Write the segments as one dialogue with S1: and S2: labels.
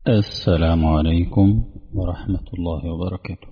S1: السلام عليكم ورحمة الله وبركاته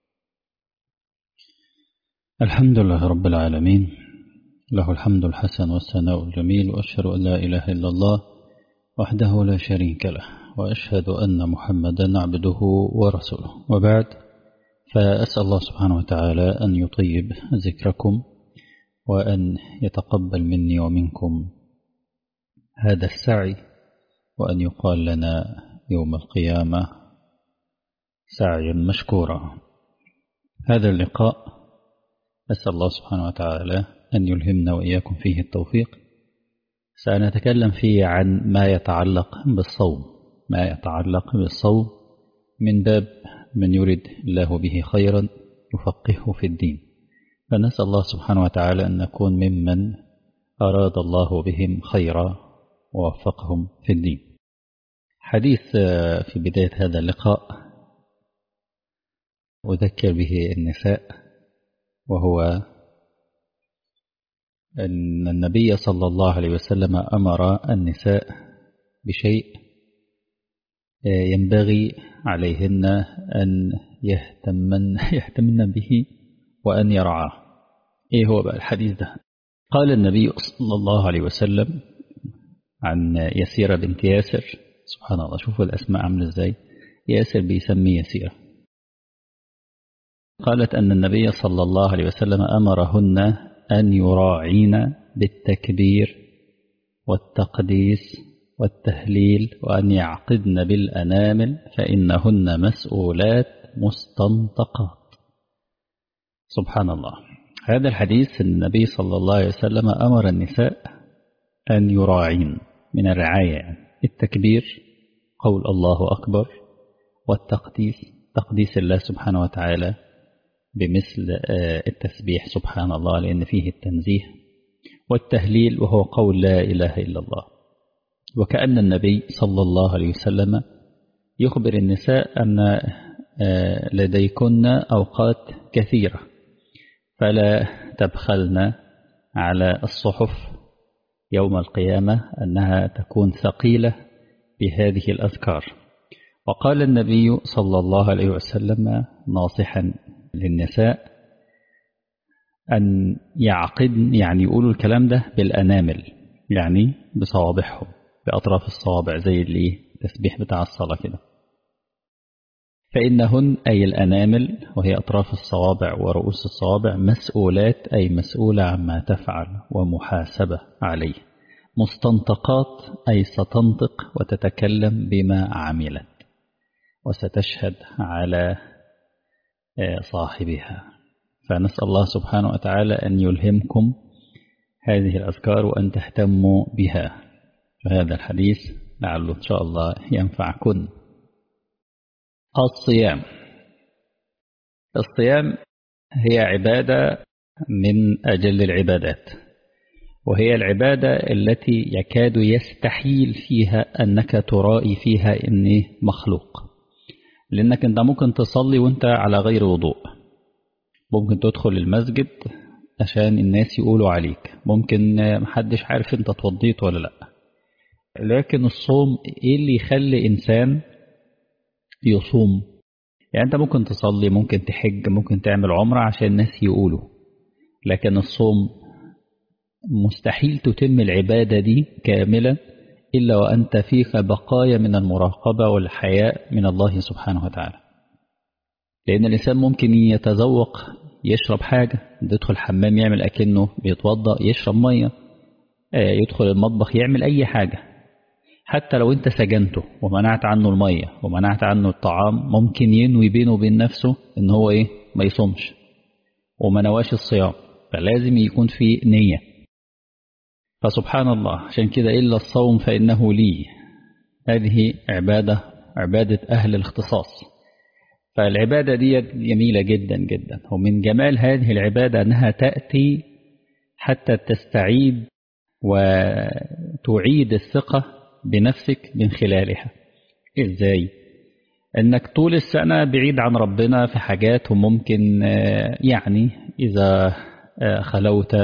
S1: الحمد لله رب العالمين له الحمد الحسن والثناء الجميل وأشهد أن لا إله إلا الله وحده لا شريك له وأشهد أن محمدا عبده ورسوله وبعد فأسأل الله سبحانه وتعالى أن يطيب ذكركم وأن يتقبل مني ومنكم هذا السعي وأن يقال لنا يوم القيامة سعيا مشكورا هذا اللقاء أسأل الله سبحانه وتعالى أن يلهمنا وإياكم فيه التوفيق سنتكلم فيه عن ما يتعلق بالصوم ما يتعلق بالصوم من باب من يريد الله به خيرا يفقهه في الدين فنسأل الله سبحانه وتعالى أن نكون ممن أراد الله بهم خيرا ووفقهم في الدين حديث في بداية هذا اللقاء أذكر به النساء وهو أن النبي صلى الله عليه وسلم أمر النساء بشيء ينبغي عليهن أن يهتمن, يهتمن به وأن يرعاه إيه هو بقى الحديث ده قال النبي صلى الله عليه وسلم عن يسيرة بنت ياسر سبحان الله شوفوا الأسماء عاملة إزاي ياسر بيسمي يسيرة قالت أن النبي صلى الله عليه وسلم أمرهن أن يراعين بالتكبير والتقديس والتهليل وأن يعقدن بالأنامل فإنهن مسؤولات مستنطقات سبحان الله هذا الحديث النبي صلى الله عليه وسلم أمر النساء أن يراعين من الرعاية يعني التكبير قول الله أكبر والتقديس تقديس الله سبحانه وتعالى بمثل التسبيح سبحان الله لأن فيه التنزيه والتهليل وهو قول لا إله إلا الله وكأن النبي صلى الله عليه وسلم يخبر النساء أن لديكن أوقات كثيرة فلا تبخلن على الصحف يوم القيامة أنها تكون ثقيلة بهذه الأذكار وقال النبي صلى الله عليه وسلم ناصحا للنساء أن يعقدن يعني يقولوا الكلام ده بالأنامل يعني بصوابعهم بأطراف الصوابع زي اللي التسبيح بتاع الصلاة كده فإنهن أي الأنامل وهي أطراف الصوابع ورؤوس الصوابع مسؤولات أي مسؤولة عما تفعل ومحاسبة عليه مستنطقات أي ستنطق وتتكلم بما عملت وستشهد على صاحبها فنسأل الله سبحانه وتعالى أن يلهمكم هذه الأذكار وأن تهتموا بها فهذا الحديث لعله إن شاء الله ينفعكن الصيام الصيام هي عبادة من أجل العبادات وهي العبادة التي يكاد يستحيل فيها أنك ترائي فيها إني مخلوق لأنك أنت ممكن تصلي وأنت على غير وضوء ممكن تدخل المسجد عشان الناس يقولوا عليك ممكن محدش عارف أنت توضيت ولا لأ لكن الصوم إيه اللي يخلي إنسان يصوم يعني أنت ممكن تصلي ممكن تحج ممكن تعمل عمرة عشان الناس يقولوا لكن الصوم مستحيل تتم العبادة دي كاملة إلا وأنت فيك بقايا من المراقبة والحياء من الله سبحانه وتعالى لأن الإنسان ممكن يتذوق يشرب حاجة يدخل الحمام يعمل أكنه بيتوضأ يشرب مية يدخل المطبخ يعمل أي حاجة حتى لو أنت سجنته ومنعت عنه المية ومنعت عنه الطعام ممكن ينوي بينه وبين نفسه إن هو إيه ما يصومش وما نواش الصيام فلازم يكون في نية فسبحان الله عشان كده إلا الصوم فإنه لي هذه عبادة عبادة أهل الاختصاص فالعبادة دي جميلة جدا جدا ومن جمال هذه العبادة أنها تأتي حتى تستعيد وتعيد الثقة بنفسك من خلالها إزاي؟ أنك طول السنة بعيد عن ربنا في حاجات وممكن يعني إذا خلوت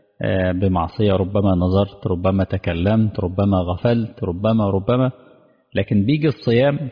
S1: بمعصية ربما نظرت ربما تكلمت ربما غفلت ربما ربما لكن بيجي الصيام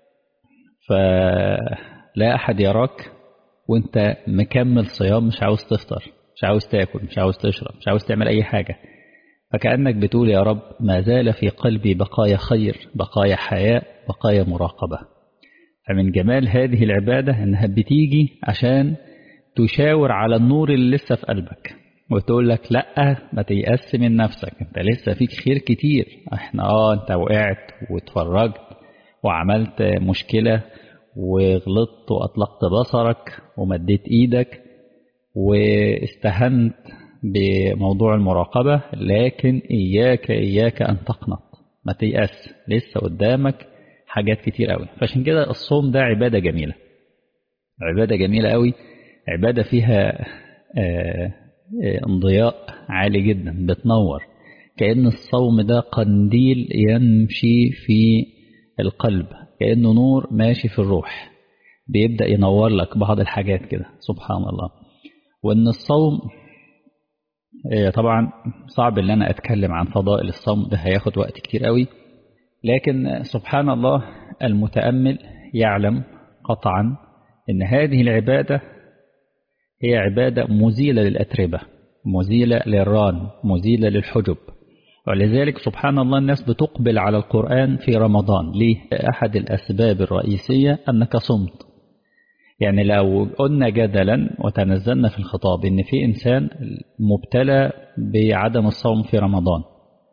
S1: فلا أحد يراك وانت مكمل صيام مش عاوز تفطر مش عاوز تاكل مش عاوز تشرب مش عاوز تعمل أي حاجة فكأنك بتقول يا رب ما زال في قلبي بقايا خير بقايا حياء بقايا مراقبة فمن جمال هذه العبادة انها بتيجي عشان تشاور على النور اللي لسه في قلبك وتقول لك لا ما تيأس من نفسك انت لسه فيك خير كتير احنا اه انت وقعت واتفرجت وعملت مشكلة وغلطت وأطلقت بصرك ومديت إيدك واستهنت بموضوع المراقبة لكن إياك إياك أن تقنط ما تيأس لسه قدامك حاجات كتير قوي فعشان كده الصوم ده عبادة جميلة عبادة جميلة قوي عبادة فيها آه انضياء عالي جدا بتنور كأن الصوم ده قنديل يمشي في القلب كأنه نور ماشي في الروح بيبدأ ينور لك بعض الحاجات كده سبحان الله وأن الصوم طبعا صعب ان انا اتكلم عن فضائل الصوم ده هياخد وقت كتير قوي لكن سبحان الله المتأمل يعلم قطعا ان هذه العبادة هي عبادة مزيلة للأتربة مزيلة للران مزيلة للحجب ولذلك سبحان الله الناس بتقبل على القرآن في رمضان ليه؟ أحد الأسباب الرئيسية أنك صمت يعني لو قلنا جدلا وتنزلنا في الخطاب ان في انسان مبتلى بعدم الصوم في رمضان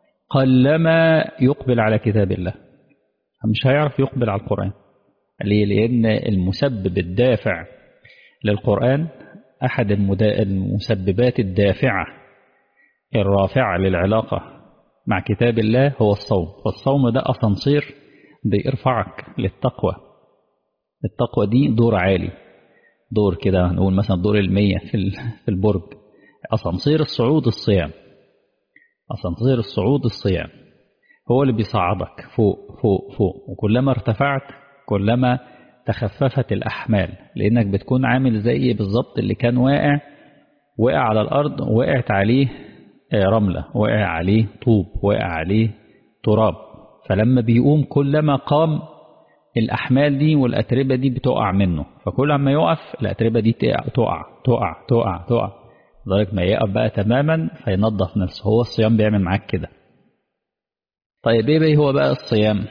S1: قلما يقبل على كتاب الله مش هيعرف يقبل على القرآن ليه لأن المسبب الدافع للقرآن أحد المسببات الدافعة الرافعة للعلاقة مع كتاب الله هو الصوم فالصوم ده أسانسير بيرفعك للتقوى التقوى دي دور عالي دور كده نقول مثلا دور المية في في البرج أسانسير الصعود الصيام أسانسير الصعود الصيام هو اللي بيصعدك فوق فوق فوق وكلما ارتفعت كلما تخففت الأحمال لأنك بتكون عامل زي بالظبط اللي كان واقع وقع على الأرض وقعت عليه رملة وقع عليه طوب وقع عليه تراب فلما بيقوم كلما قام الأحمال دي والأتربة دي بتقع منه فكل ما يقف الأتربة دي تقع تقع تقع تقع تقع لدرجة ما يقف بقى تماما فينظف نفسه هو الصيام بيعمل معاك كده طيب ايه بقى هو بقى الصيام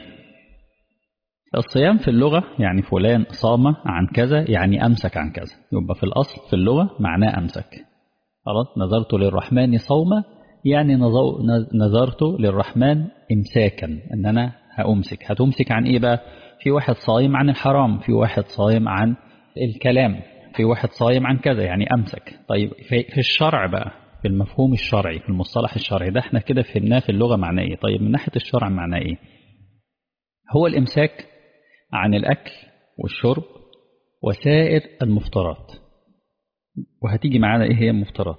S1: الصيام في اللغة يعني فلان صام عن كذا يعني أمسك عن كذا يبقى في الأصل في اللغة معناه أمسك خلاص نظرت للرحمن صوما يعني نظرت للرحمن إمساكا إن أنا هأمسك هتمسك عن إيه بقى في واحد صايم عن الحرام في واحد صايم عن الكلام في واحد صايم عن كذا يعني أمسك طيب في الشرع بقى في المفهوم الشرعي في المصطلح الشرعي ده احنا كده فهمناه في اللغة معناه ايه طيب من ناحية الشرع معناه ايه هو الإمساك عن الأكل والشرب وسائر المفطرات وهتيجي معانا ايه هي المفطرات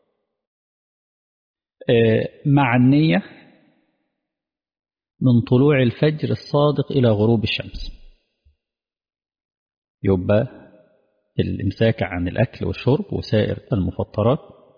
S1: اه مع النية من طلوع الفجر الصادق إلى غروب الشمس يبقى الإمساك عن الأكل والشرب وسائر المفطرات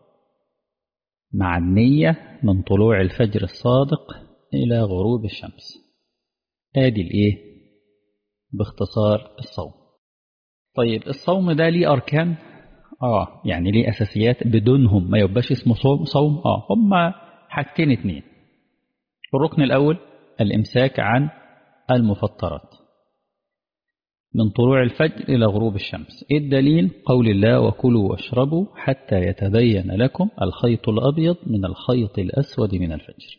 S1: مع النية من طلوع الفجر الصادق إلى غروب الشمس آدي الإيه باختصار الصوم طيب الصوم ده ليه أركان آه يعني ليه أساسيات بدونهم ما يبقاش اسمه صوم صوم آه هما حاجتين اتنين الركن الأول الإمساك عن المفطرات من طلوع الفجر إلى غروب الشمس إيه الدليل قول الله وكلوا واشربوا حتى يتبين لكم الخيط الأبيض من الخيط الأسود من الفجر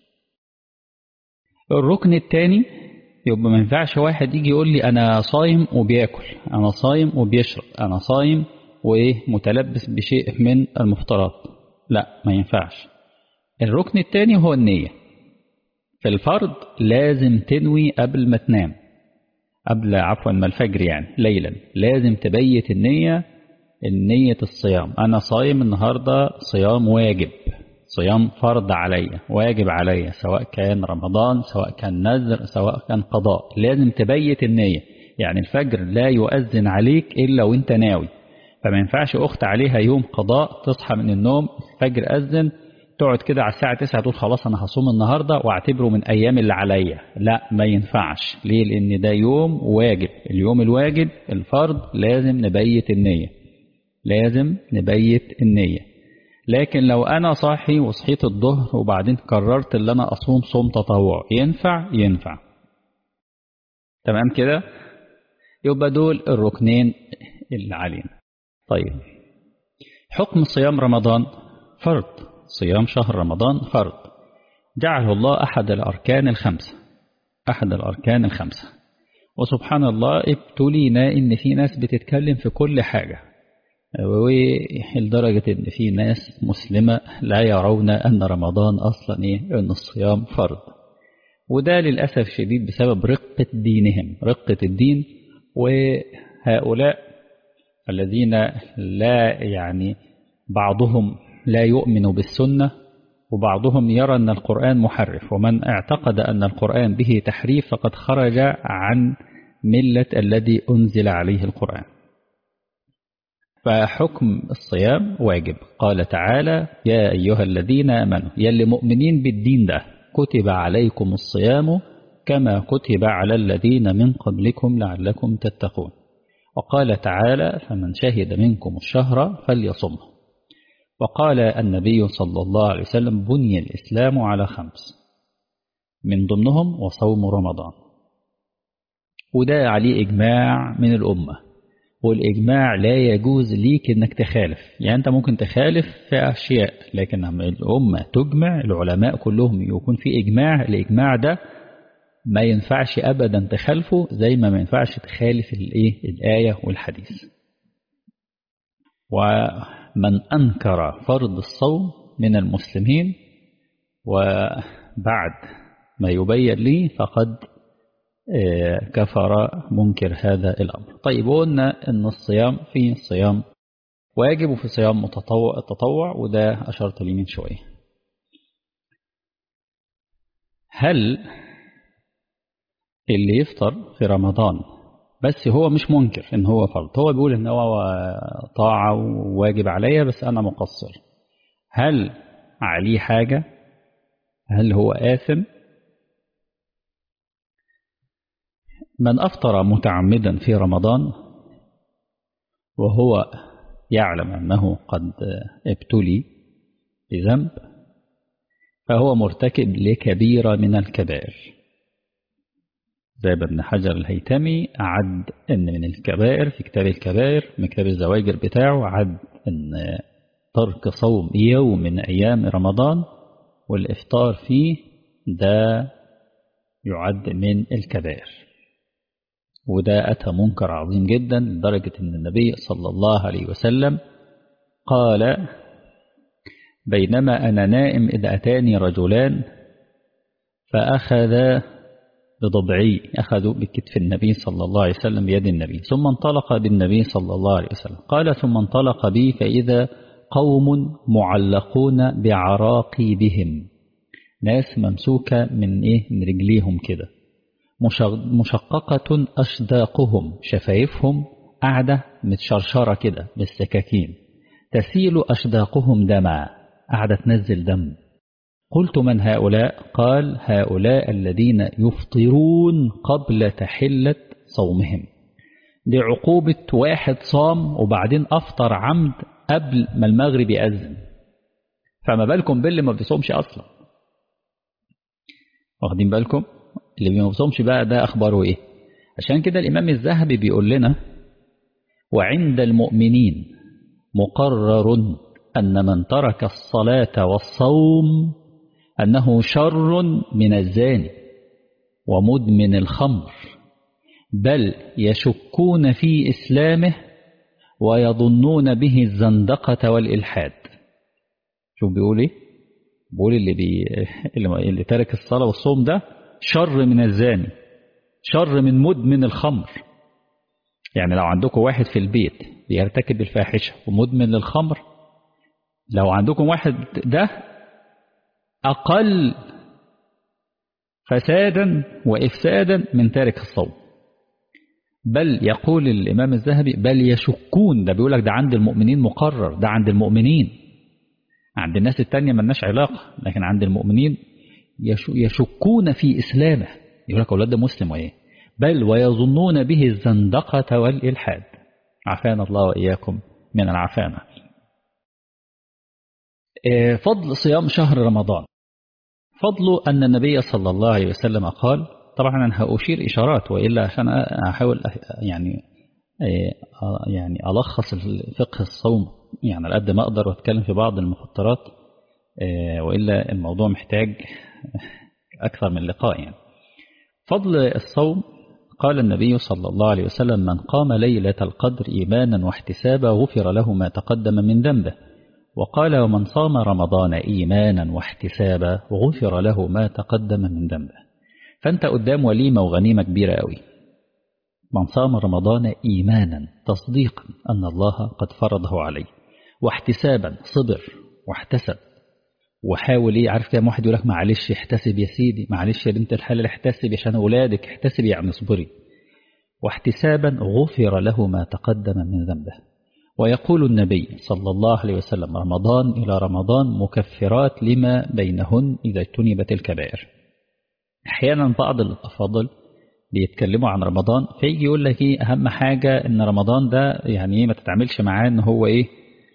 S1: الركن الثاني يبقى ما ينفعش واحد يجي يقول لي أنا صايم وبياكل أنا صايم وبيشرب أنا صايم وإيه متلبس بشيء من المفطرات لا ما ينفعش الركن الثاني هو النية في الفرض لازم تنوي قبل ما تنام قبل عفوا ما الفجر يعني ليلا لازم تبيت النية النية الصيام أنا صايم النهاردة صيام واجب صيام فرض عليا واجب عليا سواء كان رمضان سواء كان نذر سواء كان قضاء لازم تبيت النية يعني الفجر لا يؤذن عليك إلا وانت ناوي فما ينفعش أخت عليها يوم قضاء تصحى من النوم الفجر أذن تقعد كده على الساعة 9 تقول خلاص أنا هصوم النهاردة واعتبره من أيام اللي عليا لا ما ينفعش ليه لأن ده يوم واجب اليوم الواجب الفرض لازم نبيت النية لازم نبيت النية لكن لو أنا صاحي وصحيت الظهر وبعدين قررت ان أنا أصوم صوم تطوع ينفع ينفع تمام كده يبقى دول الركنين اللي علينا طيب حكم صيام رمضان فرض صيام شهر رمضان فرض جعله الله أحد الأركان الخمسة أحد الأركان الخمسة وسبحان الله ابتلينا إن في ناس بتتكلم في كل حاجة ولدرجة إن في ناس مسلمة لا يرون أن رمضان أصلا إيه أن الصيام فرض وده للأسف شديد بسبب رقة دينهم رقة الدين وهؤلاء الذين لا يعني بعضهم لا يؤمن بالسنة وبعضهم يرى أن القرآن محرف ومن اعتقد أن القرآن به تحريف فقد خرج عن ملة الذي أنزل عليه القرآن فحكم الصيام واجب قال تعالى يا أيها الذين آمنوا يلي مؤمنين بالدين ده كتب عليكم الصيام كما كتب على الذين من قبلكم لعلكم تتقون وقال تعالى فمن شهد منكم الشهر فليصمه وقال النبي صلى الله عليه وسلم بني الإسلام على خمس من ضمنهم وصوم رمضان وده عليه إجماع من الأمة والإجماع لا يجوز ليك إنك تخالف يعني أنت ممكن تخالف في أشياء لكن لما الأمة تجمع العلماء كلهم يكون في إجماع الإجماع ده ما ينفعش أبدا تخالفه زي ما ما ينفعش تخالف الإيه الآية والحديث ومن أنكر فرض الصوم من المسلمين وبعد ما يبين لي فقد كفر منكر هذا الأمر طيب قلنا أن الصيام في الصيام واجب وفي صيام متطوع التطوع وده أشرت لي من شوية هل اللي يفطر في رمضان بس هو مش منكر ان هو فرض هو بيقول ان هو طاعة وواجب عليا بس انا مقصر هل عليه حاجة هل هو آثم من أفطر متعمدا في رمضان وهو يعلم أنه قد ابتلي بذنب فهو مرتكب لكبيرة من الكبائر زي ابن حجر الهيتمي عد ان من الكبائر في كتاب الكبائر من كتاب الزواجر بتاعه عد ان ترك صوم يوم من ايام رمضان والافطار فيه ده يعد من الكبائر وده أتى منكر عظيم جدا لدرجة أن النبي صلى الله عليه وسلم قال بينما أنا نائم إذ أتاني رجلان فأخذ بضبعي أخذوا بكتف النبي صلى الله عليه وسلم بيد النبي ثم انطلق بالنبي صلى الله عليه وسلم قال ثم انطلق بي فإذا قوم معلقون بعراقي بهم ناس ممسوكة من إيه من رجليهم كده مشققة أشداقهم شفايفهم قاعدة متشرشرة كده بالسكاكين تسيل أشداقهم دما قاعدة تنزل دم قلت من هؤلاء قال هؤلاء الذين يفطرون قبل تحلة صومهم دي عقوبة واحد صام وبعدين أفطر عمد قبل ما المغرب يأذن فما بالكم باللي ما بيصومش أصلا واخدين بالكم اللي ما بيصومش بقى ده أخباره إيه عشان كده الإمام الذهبي بيقول لنا وعند المؤمنين مقرر أن من ترك الصلاة والصوم أنه شر من الزاني ومدمن الخمر بل يشكون في إسلامه ويظنون به الزندقة والإلحاد شوف بيقول إيه بيقول اللي, بي... اللي ترك الصلاة والصوم ده شر من الزاني شر من مدمن الخمر يعني لو عندكم واحد في البيت بيرتكب الفاحشة ومدمن للخمر لو عندكم واحد ده أقل فسادا وإفسادا من تارك الصوم بل يقول الإمام الذهبي بل يشكون ده بيقول لك ده عند المؤمنين مقرر ده عند المؤمنين عند الناس التانية ملناش علاقة لكن عند المؤمنين يشكون في إسلامه يقول لك أولاد ده مسلم وإيه بل ويظنون به الزندقة والإلحاد عافانا الله وإياكم من العفانة فضل صيام شهر رمضان فضل أن النبي صلى الله عليه وسلم قال طبعا أنا هأشير إشارات وإلا عشان أحاول يعني يعني ألخص فقه الصوم يعني على قد ما أقدر وأتكلم في بعض المفطرات وإلا الموضوع محتاج أكثر من لقاء يعني فضل الصوم قال النبي صلى الله عليه وسلم من قام ليلة القدر إيمانا واحتسابا غفر له ما تقدم من ذنبه وقال ومن صام رمضان إيمانا واحتسابا غفر له ما تقدم من ذنبه فأنت قدام وليمة وغنيمة كبيرة قوي من صام رمضان إيمانا تصديقا أن الله قد فرضه عليه واحتسابا صبر واحتسب وحاول ايه عارف كام واحد يقول لك معلش احتسب يا سيدي معلش يا بنت الحلال احتسب عشان اولادك احتسب يعني اصبري واحتسابا غفر له ما تقدم من ذنبه ويقول النبي صلى الله عليه وسلم رمضان إلى رمضان مكفرات لما بينهن إذا اجتنبت الكبائر أحيانا بعض الأفاضل بيتكلموا عن رمضان فيجي يقول لك ايه أهم حاجة إن رمضان ده يعني ايه ما تتعاملش معاه إن هو إيه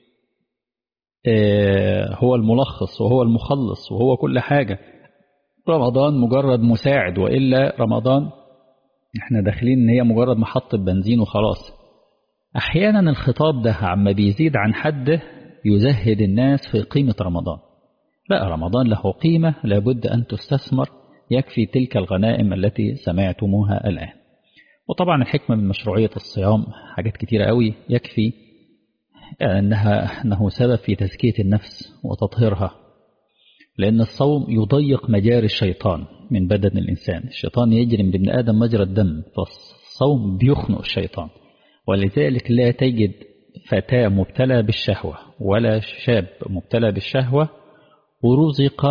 S1: هو الملخص وهو المخلص وهو كل حاجة رمضان مجرد مساعد وإلا رمضان احنا داخلين ان هي مجرد محطة بنزين وخلاص احيانا الخطاب ده عما بيزيد عن حده يزهد الناس في قيمة رمضان لا رمضان له قيمة لابد أن تستثمر يكفي تلك الغنائم التي سمعتموها الآن وطبعا الحكمة من مشروعية الصيام حاجات كتيرة قوي يكفي أنها أنه سبب في تزكية النفس وتطهيرها لأن الصوم يضيق مجاري الشيطان من بدن الإنسان الشيطان يجري من ابن آدم مجرى الدم فالصوم بيخنق الشيطان ولذلك لا تجد فتاة مبتلى بالشهوة ولا شاب مبتلى بالشهوة ورزق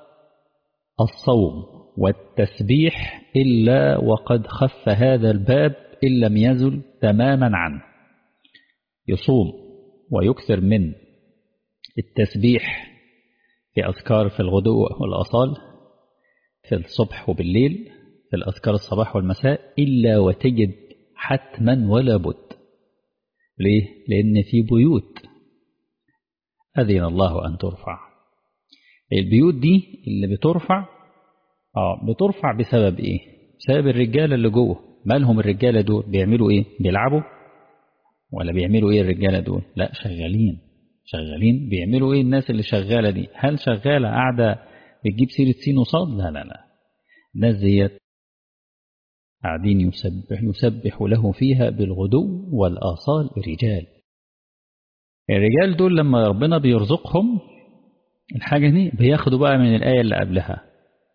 S1: الصوم والتسبيح إلا وقد خف هذا الباب إن لم يزل تماما عنه يصوم ويكثر من التسبيح في أذكار في الغدو والأصال في الصبح وبالليل في الأذكار الصباح والمساء إلا وتجد حتما ولا بد ليه؟ لأن في بيوت أذن الله أن ترفع البيوت دي اللي بترفع آه بترفع بسبب إيه؟ بسبب الرجالة اللي جوه مالهم الرجالة دول بيعملوا إيه؟ بيلعبوا ولا بيعملوا إيه الرجالة دول؟ لا شغالين شغالين بيعملوا إيه الناس اللي شغالة دي؟ هل شغالة قاعدة بتجيب سيرة سين وصاد؟ لا لا لا الناس ديت قاعدين يسبح, يسبح له فيها بالغدو والآصال رجال الرجال دول لما ربنا بيرزقهم الحاجة دي بياخدوا بقى من الآية اللي قبلها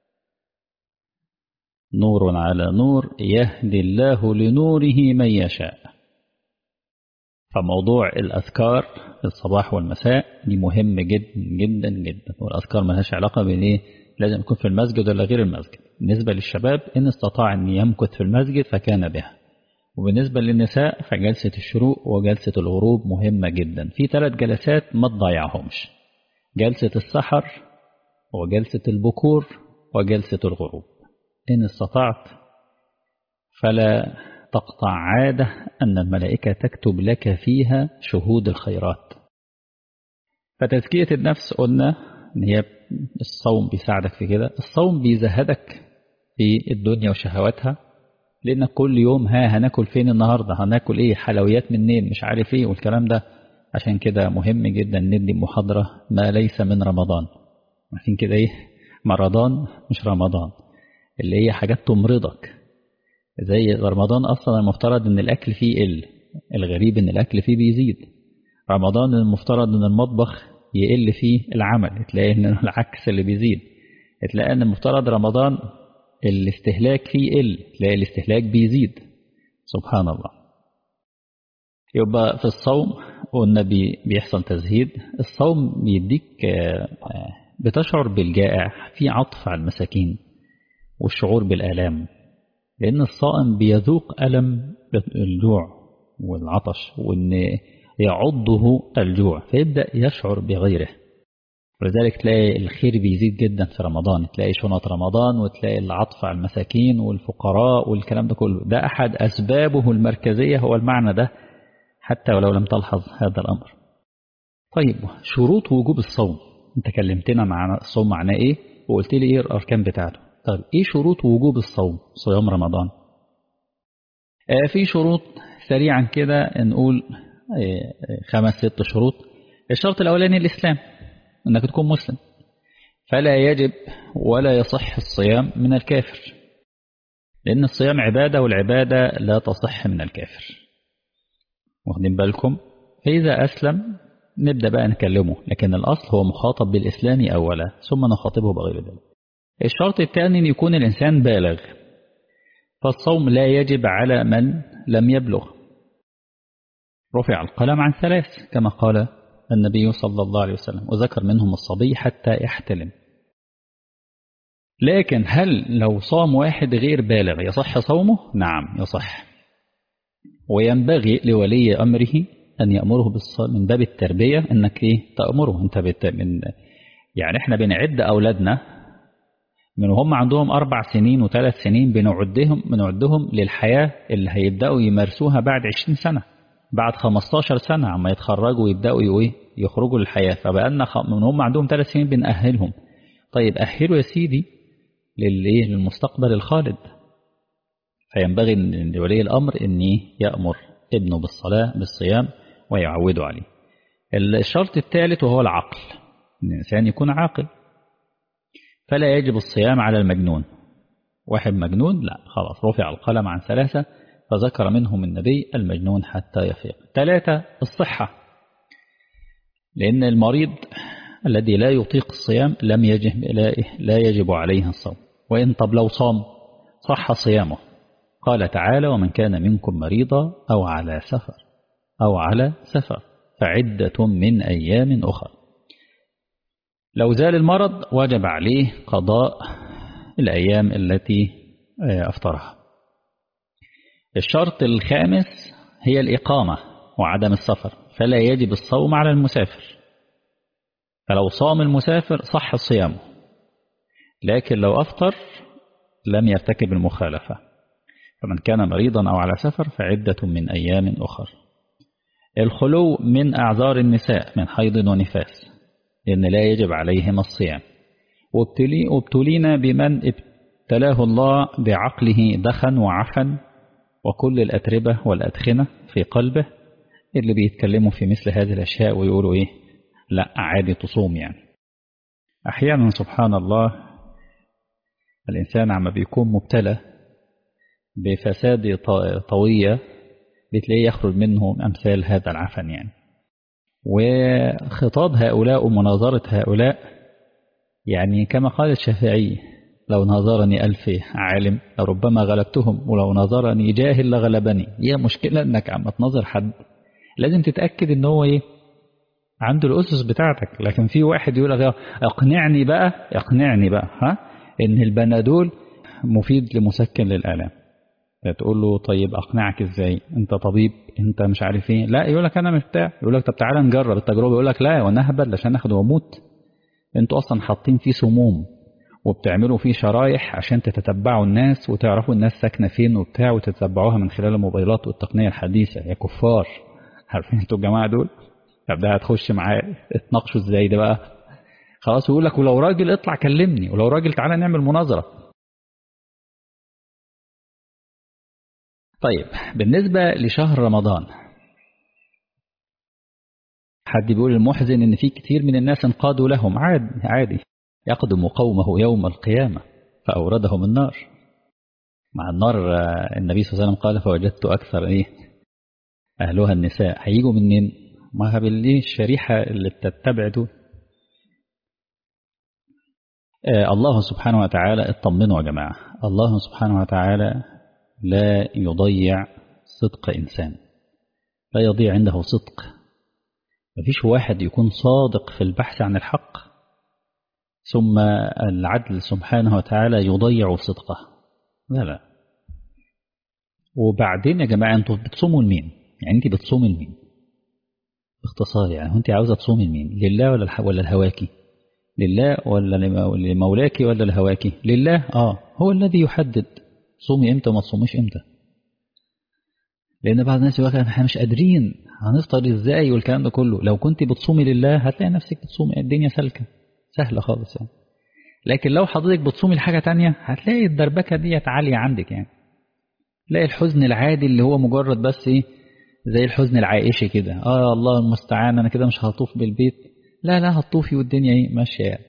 S1: نور على نور يهدي الله لنوره من يشاء فموضوع الأذكار الصباح والمساء دي مهم جدا جدا جدا والأذكار ملهاش علاقة بين إيه لازم يكون في المسجد ولا غير المسجد بالنسبة للشباب إن استطاع أن يمكث في المسجد فكان بها وبالنسبة للنساء فجلسة الشروق وجلسة الغروب مهمة جدا في ثلاث جلسات ما تضيعهمش جلسة السحر وجلسة البكور وجلسة الغروب إن استطعت فلا تقطع عادة أن الملائكة تكتب لك فيها شهود الخيرات فتزكية النفس قلنا إن هي الصوم بيساعدك في كده الصوم بيزهدك في الدنيا وشهواتها لأنك كل يوم ها هناكل فين النهاردة هناكل إيه حلويات منين مش عارف إيه والكلام ده عشان كده مهم جدا ندي محاضرة ما ليس من رمضان عارفين كده إيه مرضان مش رمضان اللي هي حاجات تمرضك زي رمضان أصلا المفترض إن الأكل فيه يقل الغريب إن الأكل فيه بيزيد رمضان المفترض إن المطبخ يقل فيه العمل تلاقي إن العكس اللي بيزيد تلاقي إن المفترض رمضان الاستهلاك فيه يقل تلاقي الاستهلاك بيزيد سبحان الله يبقى في الصوم قلنا بيحصل تزهيد الصوم بيديك بتشعر بالجائع في عطف على المساكين والشعور بالآلام لأن الصائم بيذوق ألم الجوع والعطش وإن يعضه الجوع فيبدأ يشعر بغيره ولذلك تلاقي الخير بيزيد جدا في رمضان تلاقي شنط رمضان وتلاقي العطف على المساكين والفقراء والكلام ده كله ده أحد أسبابه المركزية هو المعنى ده حتى ولو لم تلحظ هذا الأمر طيب شروط وجوب الصوم انت كلمتنا مع الصوم معناه ايه وقلت لي ايه الاركان بتاعته طيب ايه شروط وجوب الصوم صيام رمضان آه في شروط سريعا كده نقول آه خمس ست شروط الشرط الاولاني الاسلام انك تكون مسلم فلا يجب ولا يصح الصيام من الكافر لان الصيام عباده والعباده لا تصح من الكافر واخدين بالكم فاذا اسلم نبدأ بقى نكلمه لكن الأصل هو مخاطب بالإسلام أولا ثم نخاطبه بغير ذلك الشرط الثاني أن يكون الإنسان بالغ فالصوم لا يجب على من لم يبلغ رفع القلم عن ثلاث كما قال النبي صلى الله عليه وسلم وذكر منهم الصبي حتى يحتلم لكن هل لو صام واحد غير بالغ يصح صومه؟ نعم يصح وينبغي لولي أمره أن يأمره من باب التربية أنك إيه تأمره أنت بت من يعني إحنا بنعد أولادنا من هم عندهم أربع سنين وثلاث سنين بنعدهم بنعدهم للحياة اللي هيبدأوا يمارسوها بعد عشرين سنة بعد 15 سنة عما يتخرجوا ويبدأوا إيه يخرجوا للحياة فبقالنا من هم عندهم ثلاث سنين بنأهلهم طيب أهلوا يا سيدي للإيه للمستقبل الخالد فينبغي لولي الأمر أن يأمر ابنه بالصلاة بالصيام ويعوده عليه الشرط الثالث وهو العقل ان الإنسان يكون عاقل فلا يجب الصيام على المجنون واحد مجنون لا خلاص رفع القلم عن ثلاثة فذكر منهم النبي المجنون حتى يفيق ثلاثة الصحة لأن المريض الذي لا يطيق الصيام لم يجب لا يجب عليه الصوم وإن طب لو صام صح صيامه قال تعالى ومن كان منكم مريضا أو على سفر أو على سفر فعدة من أيام أخرى لو زال المرض وجب عليه قضاء الأيام التي أفطرها الشرط الخامس هي الإقامة وعدم السفر فلا يجب الصوم على المسافر فلو صام المسافر صح صيامه لكن لو أفطر لم يرتكب المخالفة فمن كان مريضا أو على سفر فعدة من أيام أخر الخلو من أعذار النساء من حيض ونفاس لأن لا يجب عليهما الصيام وابتلي وابتلينا بمن ابتلاه الله بعقله دخن وعفن وكل الأتربة والأدخنة في قلبه اللي بيتكلموا في مثل هذه الأشياء ويقولوا إيه لا عادي تصوم يعني أحيانا سبحان الله الإنسان عما بيكون مبتلى بفساد طوية بتلاقيه يخرج منه أمثال هذا العفن يعني وخطاب هؤلاء ومناظرة هؤلاء يعني كما قال الشافعي لو ناظرني ألف عالم لربما غلبتهم ولو ناظرني جاهل لغلبني هي مشكلة انك عم تناظر حد لازم تتأكد ان هو ايه عنده الأسس بتاعتك لكن في واحد يقول لك اقنعني بقى اقنعني بقى ها ان البنادول مفيد لمسكن للآلام تقول له طيب اقنعك ازاي انت طبيب انت مش عارف ايه لا يقول لك انا مش بتاع يقول لك طب تعالى نجرب التجربه يقول لك لا وانا اهبل عشان اخد واموت انتوا اصلا حاطين فيه سموم وبتعملوا فيه شرايح عشان تتتبعوا الناس وتعرفوا الناس ساكنه فين وبتاع وتتبعوها من خلال الموبايلات والتقنيه الحديثه يا كفار عارفين انتوا الجماعه دول طب ده هتخش معاه اتناقشوا ازاي ده بقى خلاص يقول لك ولو راجل اطلع كلمني ولو راجل تعالى نعمل مناظره طيب بالنسبة لشهر رمضان حد بيقول المحزن ان في كتير من الناس انقادوا لهم عادي عادي يقدم قومه يوم القيامة فأوردهم النار مع النار النبي صلى الله عليه وسلم قال فوجدت أكثر إيه أهلها النساء هيجوا منين ما بالليه الشريحة اللي بتتبع دول آه الله سبحانه وتعالى اطمنوا يا جماعة الله سبحانه وتعالى لا يضيع صدق إنسان لا يضيع عنده صدق مفيش واحد يكون صادق في البحث عن الحق ثم العدل سبحانه وتعالى يضيع صدقه لا لا وبعدين يا جماعة انتوا بتصوموا لمين يعني انت بتصومي لمين باختصار يعني انت عاوزة تصومي لمين لله ولا ولا الهواكي لله ولا لمولاك ولا لهواك لله آه هو الذي يحدد صومي امتى وما تصوميش امتى لان بعض الناس يقول احنا مش قادرين هنفطر ازاي والكلام ده كله لو كنت بتصومي لله هتلاقي نفسك بتصومي الدنيا سالكه سهله خالص يعني لكن لو حضرتك بتصومي لحاجه تانية هتلاقي الدربكه ديت عاليه عندك يعني تلاقي الحزن العادي اللي هو مجرد بس ايه زي الحزن العائشي كده اه الله المستعان انا كده مش هطوف بالبيت لا لا هتطوفي والدنيا ايه ماشيه يعني.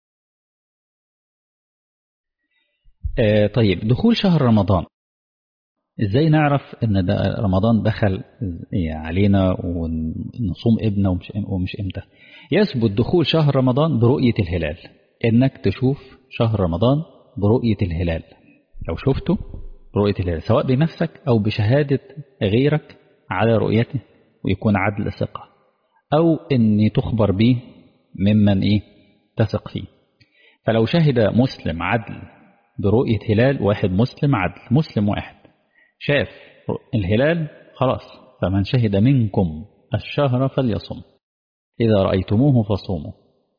S1: آه طيب دخول شهر رمضان ازاي نعرف ان ده رمضان دخل علينا ونصوم ابنه ومش ومش امتى يثبت دخول شهر رمضان برؤيه الهلال انك تشوف شهر رمضان برؤيه الهلال لو شفته برؤيه الهلال سواء بنفسك او بشهاده غيرك على رؤيته ويكون عدل ثقه او ان تخبر به ممن ايه تثق فيه فلو شهد مسلم عدل برؤيه هلال واحد مسلم عدل مسلم واحد شاف الهلال خلاص فمن شهد منكم الشهر فليصم إذا رأيتموه فصوموا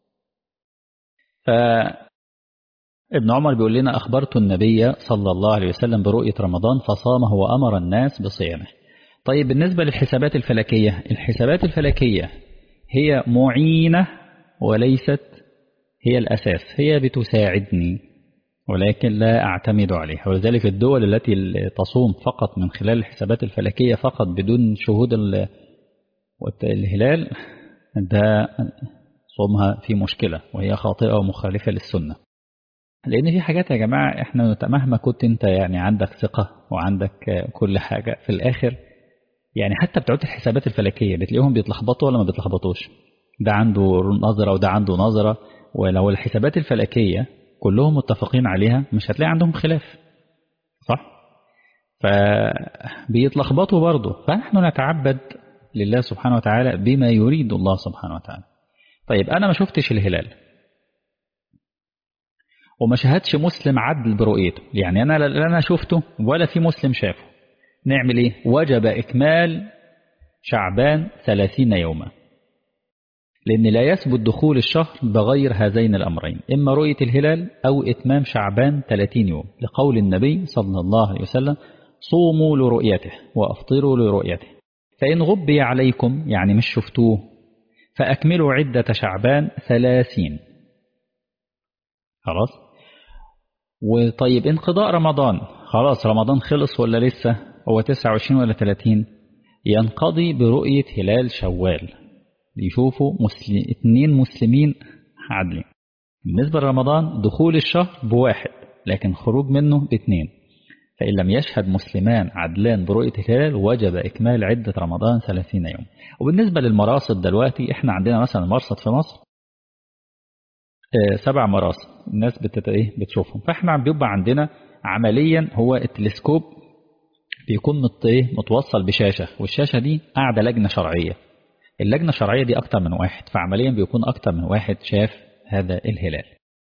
S1: فابن عمر بيقول لنا أخبرت النبي صلى الله عليه وسلم برؤية رمضان فصامه وأمر الناس بصيامه طيب بالنسبة للحسابات الفلكية الحسابات الفلكية هي معينة وليست هي الأساس هي بتساعدني ولكن لا أعتمد عليها ولذلك الدول التي تصوم فقط من خلال الحسابات الفلكية فقط بدون شهود الهلال ده صومها في مشكلة وهي خاطئة ومخالفة للسنة لأن في حاجات يا جماعة احنا مهما كنت انت يعني عندك ثقة وعندك كل حاجة في الآخر يعني حتى بتوع الحسابات الفلكية بتلاقيهم بيتلخبطوا ولا ما بيتلخبطوش ده عنده نظرة وده عنده نظرة ولو الحسابات الفلكية كلهم متفقين عليها مش هتلاقي عندهم خلاف صح فبيتلخبطوا برضه فنحن نتعبد لله سبحانه وتعالى بما يريد الله سبحانه وتعالى طيب أنا ما شفتش الهلال وما شهدش مسلم عدل برؤيته يعني أنا لا أنا شفته ولا في مسلم شافه نعمل إيه وجب إكمال شعبان ثلاثين يوما لأن لا يثبت دخول الشهر بغير هذين الأمرين إما رؤية الهلال أو إتمام شعبان 30 يوم لقول النبي صلى الله عليه وسلم صوموا لرؤيته وأفطروا لرؤيته فإن غبي عليكم يعني مش شفتوه فأكملوا عدة شعبان ثلاثين خلاص وطيب انقضاء رمضان خلاص رمضان خلص ولا لسه هو 29 ولا 30 ينقضي برؤية هلال شوال يشوفوا مسلم اثنين مسلمين عادلين بالنسبة لرمضان دخول الشهر بواحد لكن خروج منه باثنين فإن لم يشهد مسلمان عدلان برؤية الهلال وجب إكمال عدة رمضان 30 يوم وبالنسبة للمراصد دلوقتي احنا عندنا مثلا مرصد في مصر اه سبع مراصد الناس بتت... ايه بتشوفهم فاحنا بيبقى عندنا عمليا هو التلسكوب بيكون مت... متوصل بشاشة والشاشة دي قاعدة لجنة شرعية اللجنة الشرعية دي أكتر من واحد فعمليا بيكون أكتر من واحد شاف هذا الهلال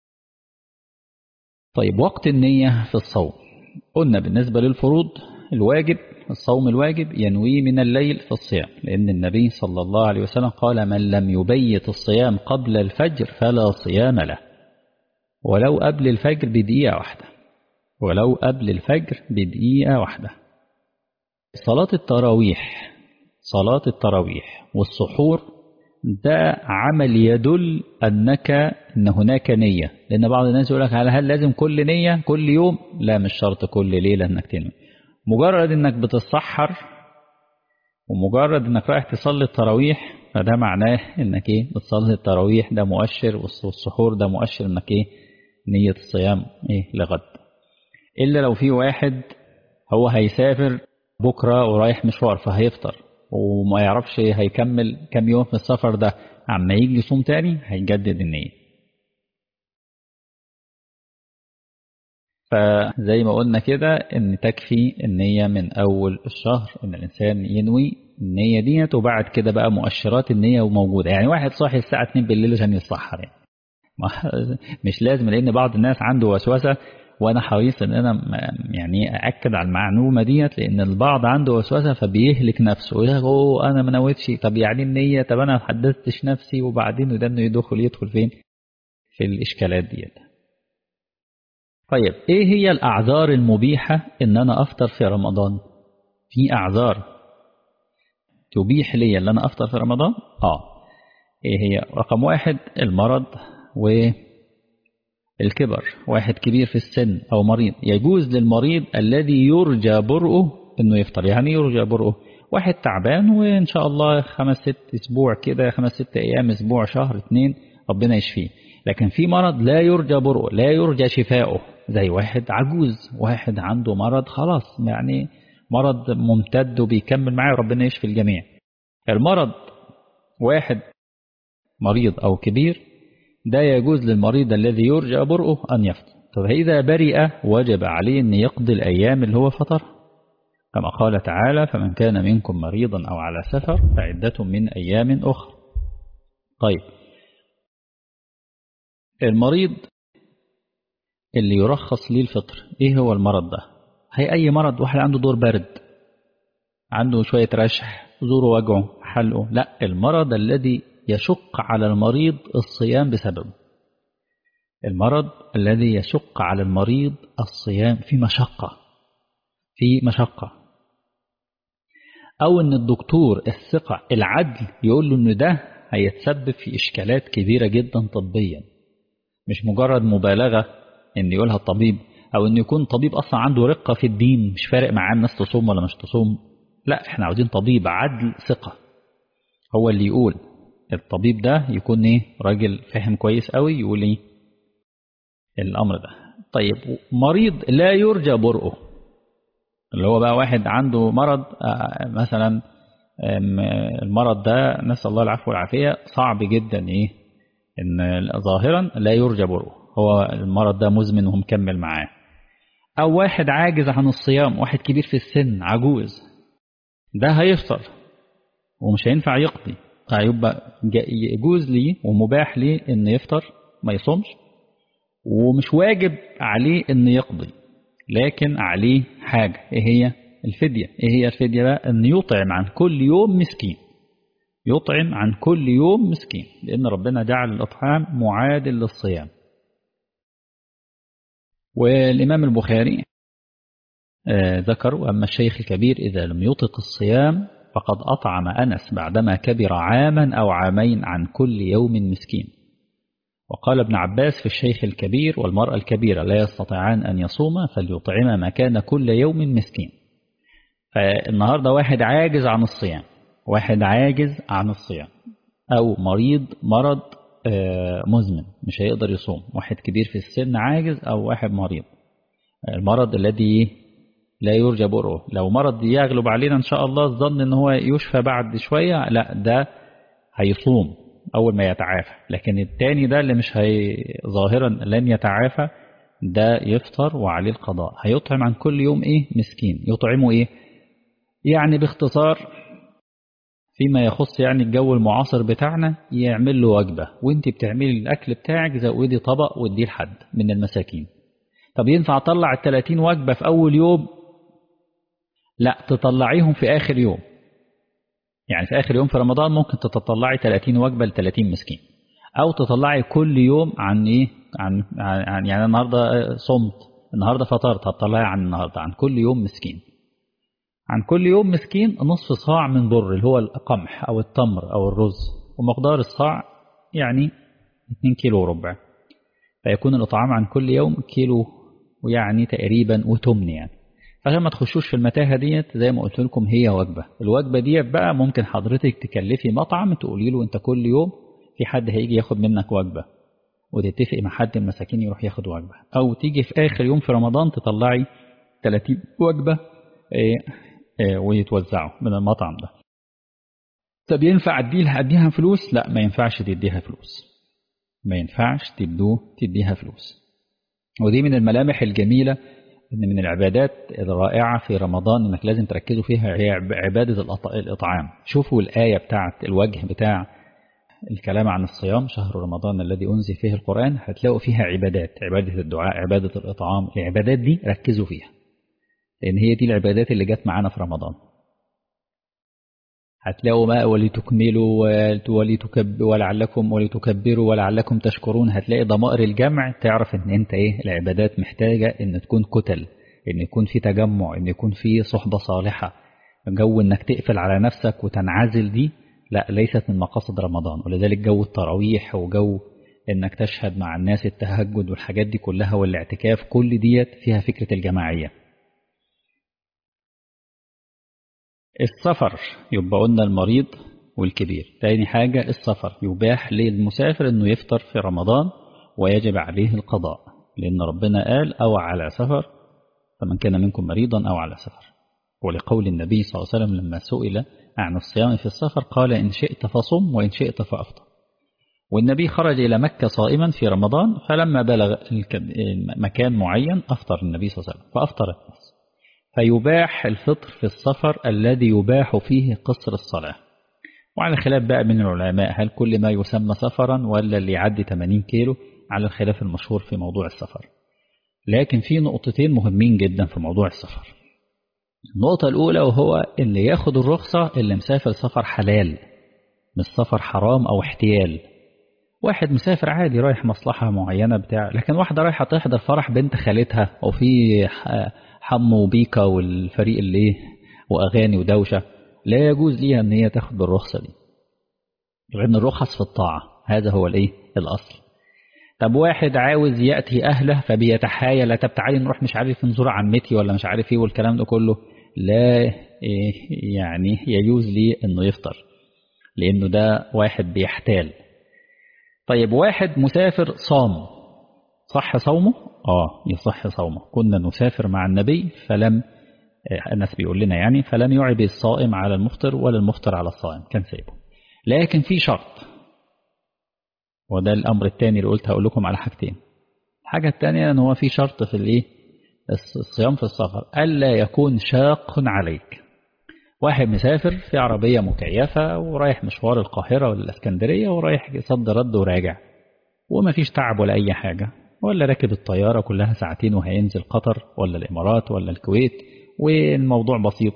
S1: طيب وقت النية في الصوم قلنا بالنسبة للفروض الواجب الصوم الواجب ينوي من الليل في الصيام لأن النبي صلى الله عليه وسلم قال من لم يبيت الصيام قبل الفجر فلا صيام له ولو قبل الفجر بدقيقة واحدة ولو قبل الفجر بدقيقة واحدة صلاة التراويح صلاة التراويح والسحور ده عمل يدل أنك أن هناك نية لأن بعض الناس يقول لك هل لازم كل نية كل يوم لا مش شرط كل ليلة أنك تنوي مجرد أنك بتتسحر ومجرد أنك رايح تصلي التراويح فده معناه أنك إيه بتصلي التراويح ده مؤشر والسحور ده مؤشر أنك إيه نية الصيام إيه لغد إلا لو في واحد هو هيسافر بكرة ورايح مشوار فهيفطر وما يعرفش هيكمل كام يوم في السفر ده عما يجي يصوم تاني هيجدد النية فزي ما قلنا كده ان تكفي النية من اول الشهر ان الانسان ينوي النية ديت وبعد كده بقى مؤشرات النية موجودة يعني واحد صاحي الساعة 2 بالليل عشان يتسحر يعني مش لازم لان بعض الناس عنده وسوسة وانا حريص ان انا يعني ااكد على المعلومه ديت لان البعض عنده وسوسه فبيهلك نفسه يقول اوه انا ما نويتش طب يعني النيه طب انا ما حدثتش نفسي وبعدين وده انه يدخل يدخل فين في الإشكالات ديت طيب إيه هي الأعذار المبيحة إن أنا أفطر في رمضان في أعذار تبيح لي أن أنا أفطر في رمضان آه إيه هي رقم واحد المرض والكبر واحد كبير في السن أو مريض يجوز للمريض الذي يرجى برؤه إنه يفطر يعني يرجى برؤه واحد تعبان وإن شاء الله خمس ست أسبوع كده خمس ست أيام أسبوع شهر اتنين ربنا يشفيه لكن في مرض لا يرجى برؤه لا يرجى شفاؤه زي واحد عجوز واحد عنده مرض خلاص يعني مرض ممتد وبيكمل معاه ربنا يشفي الجميع المرض واحد مريض أو كبير ده يجوز للمريض الذي يرجى برؤه أن يفطر طب إذا برئ وجب عليه أن يقضي الأيام اللي هو فطر كما قال تعالى فمن كان منكم مريضا أو على سفر فعدة من أيام أخرى طيب المريض اللي يرخص ليه الفطر ايه هو المرض ده هي اي مرض واحد عنده دور برد عنده شوية رشح زوره وجعه حلقه لا المرض الذي يشق على المريض الصيام بسببه المرض الذي يشق على المريض الصيام في مشقة في مشقة أو أن الدكتور الثقة العدل يقول له أن ده هيتسبب في إشكالات كبيرة جدا طبيا مش مجرد مبالغة أن يقولها الطبيب أو أن يكون طبيب أصلا عنده رقة في الدين مش فارق معاه الناس تصوم ولا مش تصوم لا احنا عاوزين طبيب عدل ثقة هو اللي يقول الطبيب ده يكون ايه راجل فاهم كويس قوي يقول ايه الامر ده طيب مريض لا يرجى برؤه اللي هو بقى واحد عنده مرض مثلا المرض ده نسأل الله العفو والعافية صعب جدا ايه ان ظاهرا لا يرجى برؤه هو المرض ده مزمن ومكمل معاه او واحد عاجز عن الصيام واحد كبير في السن عجوز ده هيفطر ومش هينفع يقضي هيبقى يجوز ليه ومباح ليه ان يفطر ما يصومش ومش واجب عليه ان يقضي لكن عليه حاجة ايه هي الفدية ايه هي الفدية بقى ان يطعم عن كل يوم مسكين يطعم عن كل يوم مسكين لان ربنا جعل الاطعام معادل للصيام والامام البخاري آه ذكر أما الشيخ الكبير إذا لم يطق الصيام فقد أطعم أنس بعدما كبر عاما أو عامين عن كل يوم مسكين وقال ابن عباس في الشيخ الكبير والمرأة الكبيرة لا يستطيعان أن يصوما فليطعما مكان كل يوم مسكين فالنهاردة واحد عاجز عن الصيام واحد عاجز عن الصيام أو مريض مرض مزمن مش هيقدر يصوم واحد كبير في السن عاجز أو واحد مريض المرض الذي لا يرجى برؤه لو مرض يغلب علينا إن شاء الله الظن إن هو يشفى بعد شوية لا ده هيصوم أول ما يتعافى لكن التاني ده اللي مش هي ظاهرا لن يتعافى ده يفطر وعليه القضاء هيطعم عن كل يوم إيه مسكين يطعمه إيه يعني باختصار فيما يخص يعني الجو المعاصر بتاعنا يعمل له وجبة وانت بتعملي الأكل بتاعك زودي طبق واديه لحد من المساكين طب ينفع اطلع ال 30 وجبة في أول يوم لا تطلعيهم في آخر يوم يعني في آخر يوم في رمضان ممكن تطلعي 30 وجبة ل 30 مسكين أو تطلعي كل يوم عن إيه عن, عن يعني النهاردة صمت النهاردة فطرت هتطلعي عن النهاردة عن كل يوم مسكين عن كل يوم مسكين نصف صاع من بر اللي هو القمح أو التمر أو الرز ومقدار الصاع يعني 2 كيلو وربع فيكون الإطعام عن كل يوم كيلو ويعني تقريبا وتمن يعني عشان ما تخشوش في المتاهة ديت زي ما قلت لكم هي وجبة الوجبة ديت بقى ممكن حضرتك تكلفي مطعم تقولي له انت كل يوم في حد هيجي ياخد منك وجبة وتتفقي مع حد المساكين يروح ياخد وجبة او تيجي في اخر يوم في رمضان تطلعي 30 وجبة ايه ايه ويتوزعوا من المطعم ده طب ينفع اديها اديها فلوس لا ما ينفعش تديها فلوس ما ينفعش تدوه تديها فلوس ودي من الملامح الجميلة إن من العبادات الرائعة في رمضان إنك لازم تركزوا فيها هي عبادة الإطعام شوفوا الآية بتاعت الوجه بتاع الكلام عن الصيام شهر رمضان الذي أنزل فيه القرآن هتلاقوا فيها عبادات عبادة الدعاء عبادة الإطعام العبادات دي ركزوا فيها لأن هي دي العبادات اللي جت معانا في رمضان هتلاقوا ما ولتكملوا ولتكب ولعلكم ولتكبروا ولعلكم تشكرون هتلاقي ضمائر الجمع تعرف ان انت ايه العبادات محتاجة ان تكون كتل ان يكون في تجمع ان يكون في صحبة صالحة جو انك تقفل على نفسك وتنعزل دي لا ليست من مقاصد رمضان ولذلك جو التراويح وجو انك تشهد مع الناس التهجد والحاجات دي كلها والاعتكاف كل ديت فيها فكرة الجماعية السفر يبقى قلنا المريض والكبير تاني حاجة السفر يباح للمسافر انه يفطر في رمضان ويجب عليه القضاء لان ربنا قال او على سفر فمن كان منكم مريضا او على سفر ولقول النبي صلى الله عليه وسلم لما سئل عن الصيام في السفر قال إن شئت فصم وإن شئت فأفطر والنبي خرج إلى مكة صائما في رمضان فلما بلغ مكان معين أفطر النبي صلى الله عليه وسلم فأفطر الناس فيباح الفطر في السفر الذي يباح فيه قصر الصلاة وعلى خلاف بقى من العلماء هل كل ما يسمى سفرا ولا اللي يعدي 80 كيلو على الخلاف المشهور في موضوع السفر لكن في نقطتين مهمين جدا في موضوع السفر النقطة الأولى وهو اللي ياخد الرخصة اللي مسافر سفر حلال مش سفر حرام أو احتيال واحد مسافر عادي رايح مصلحة معينة بتاع لكن واحدة رايحة تحضر فرح بنت خالتها وفي حمو وبيكا والفريق اللي ايه وأغاني ودوشة لا يجوز ليها ان هي تاخد بالرخصة دي لأن الرخص في الطاعة هذا هو الايه الأصل طب واحد عاوز يأتي أهله فبيتحايل طب تعالي نروح مش عارف نزور عمتي ولا مش عارف ايه والكلام ده كله لا يعني يجوز لي انه يفطر لانه ده واحد بيحتال طيب واحد مسافر صام صح صومه اه يصح صومه كنا نسافر مع النبي فلم الناس بيقول لنا يعني فلم يعب الصائم على المفطر ولا المفطر على الصائم كان سيبه لكن في شرط وده الامر الثاني اللي قلت هقول لكم على حاجتين الحاجه الثانيه ان هو في شرط في الايه الصيام في السفر ألا يكون شاق عليك واحد مسافر في عربية مكيفة ورايح مشوار القاهرة ولا الاسكندرية ورايح صد رد وراجع وما فيش تعب ولا أي حاجة ولا راكب الطيارة كلها ساعتين وهينزل قطر ولا الإمارات ولا الكويت والموضوع بسيط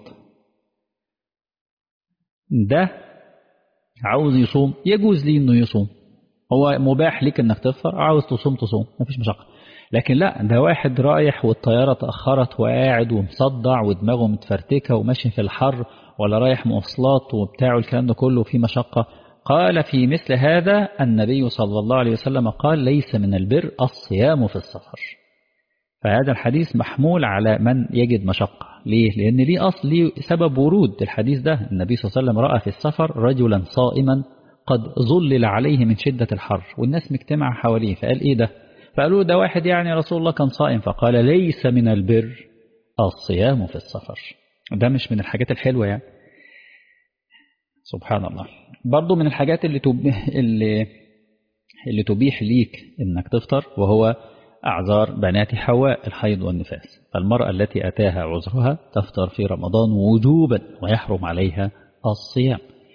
S1: ده عاوز يصوم يجوز لي انه يصوم هو مباح ليك انك تفطر عاوز تصوم تصوم مفيش مشقة لكن لا ده واحد رايح والطيارة تأخرت وقاعد ومصدع ودماغه متفرتكة وماشي في الحر ولا رايح مواصلات وبتاعه الكلام ده كله فيه مشقة قال في مثل هذا النبي صلى الله عليه وسلم قال ليس من البر الصيام في السفر فهذا الحديث محمول على من يجد مشقة ليه؟ لأن ليه أصل ليه سبب ورود الحديث ده النبي صلى الله عليه وسلم رأى في السفر رجلا صائما قد ظلل عليه من شدة الحر والناس مجتمع حواليه فقال إيه ده؟ فقالوا ده واحد يعني رسول الله كان صائم فقال ليس من البر الصيام في السفر ده مش من الحاجات الحلوة يعني سبحان الله برضو من الحاجات اللي تبيح, اللي, اللي تبيح ليك انك تفطر وهو أعذار بنات حواء الحيض والنفاس فالمرأة التي أتاها عذرها تفطر في رمضان وجوبا ويحرم عليها الصيام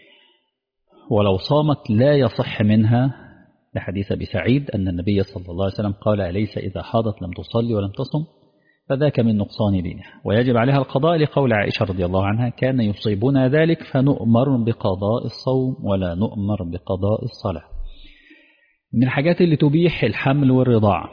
S1: ولو صامت لا يصح منها لحديث أبي سعيد أن النبي صلى الله عليه وسلم قال أليس إذا حاضت لم تصلي ولم تصم فذاك من نقصان دينها ويجب عليها القضاء لقول عائشة رضي الله عنها كان يصيبنا ذلك فنؤمر بقضاء الصوم ولا نؤمر بقضاء الصلاة من الحاجات اللي تبيح الحمل والرضاعة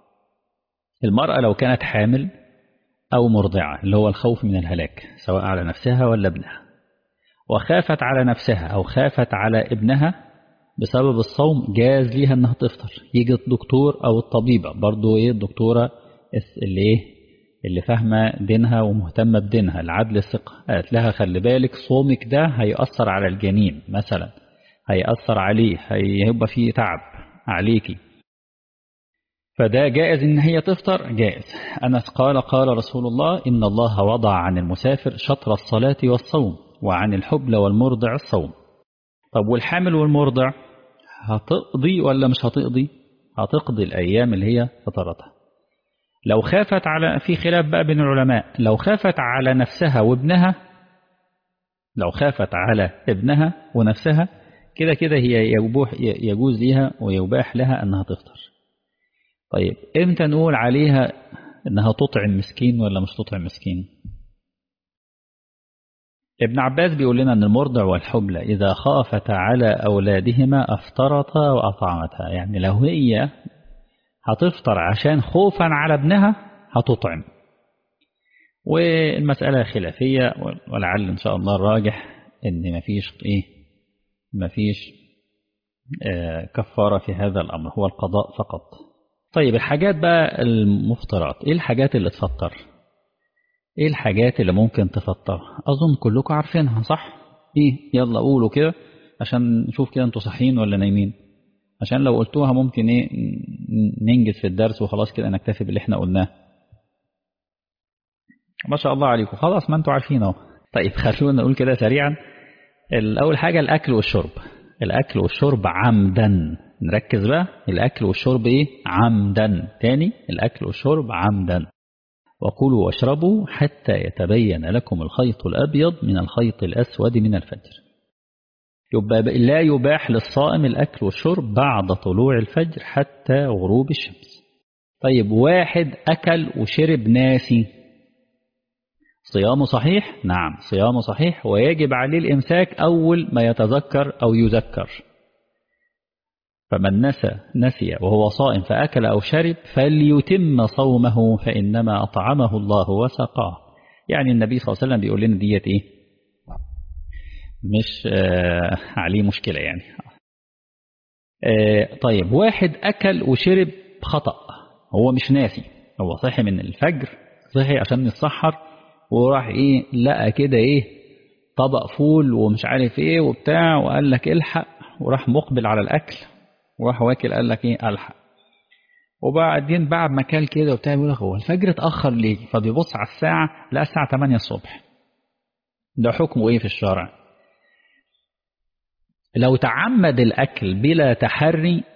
S1: المرأة لو كانت حامل أو مرضعة اللي هو الخوف من الهلاك سواء على نفسها ولا ابنها وخافت على نفسها أو خافت على ابنها بسبب الصوم جاز ليها انها تفطر يجي الدكتور او الطبيبة برضو ايه الدكتورة اللي ايه اللي فاهمة دينها ومهتمة بدينها العدل الثقة قالت لها خلي بالك صومك ده هيأثر على الجنين مثلا هيأثر عليه هيبقى فيه تعب عليكي فده جائز ان هي تفطر جائز أنس قال قال رسول الله إن الله وضع عن المسافر شطر الصلاة والصوم وعن الحبل والمرضع الصوم طب والحامل والمرضع هتقضي ولا مش هتقضي هتقضي الأيام اللي هي فطرتها لو خافت على في خلاف بقى بين العلماء لو خافت على نفسها وابنها لو خافت على ابنها ونفسها كده كده هي يجوز ليها ويباح لها أنها تفطر طيب امتى نقول عليها أنها تطعم مسكين ولا مش تطعم مسكين ابن عباس بيقول لنا أن المرضع والحبلى إذا خافتا على أولادهما أفطرتا وأطعمتا يعني لو هي هتفطر عشان خوفا على ابنها هتطعم والمسألة خلافية ولعل إن شاء الله الراجح إن مفيش إيه مفيش آه كفارة في هذا الأمر هو القضاء فقط طيب الحاجات بقى المفطرات إيه الحاجات اللي تفطر إيه الحاجات اللي ممكن تفطر أظن كلكم عارفينها صح إيه يلا قولوا كده عشان نشوف كده أنتوا صحيين ولا نايمين عشان لو قلتوها ممكن إيه ننجز في الدرس وخلاص كده نكتفي باللي إحنا قلناه ما شاء الله عليكم خلاص ما انتوا عارفين اهو طيب خلونا نقول كده سريعا اول حاجه الاكل والشرب الاكل والشرب عمدا نركز بقى الاكل والشرب ايه عمدا تاني الاكل والشرب عمدا وكلوا واشربوا حتى يتبين لكم الخيط الابيض من الخيط الاسود من الفجر يبقى لا يباح للصائم الاكل والشرب بعد طلوع الفجر حتى غروب الشمس طيب واحد اكل وشرب ناسي صيامه صحيح؟ نعم صيامه صحيح ويجب عليه الإمساك أول ما يتذكر أو يذكر فمن نسى نسي وهو صائم فأكل أو شرب فليتم صومه فإنما أطعمه الله وسقاه يعني النبي صلى الله عليه وسلم بيقول لنا ديت إيه مش آه عليه مشكلة يعني آه طيب واحد أكل وشرب خطأ هو مش ناسي هو صحي من الفجر صحي عشان يتسحر وراح ايه لقى كده ايه طبق فول ومش عارف ايه وبتاع وقال لك الحق وراح مقبل على الاكل وراح واكل قال لك ايه الحق وبعدين بعد ما كل كده وبتاع يقول لك هو الفجر اتاخر ليه فبيبص على الساعه لقى الساعه 8 الصبح ده حكمه ايه في الشرع لو تعمد الاكل بلا تحري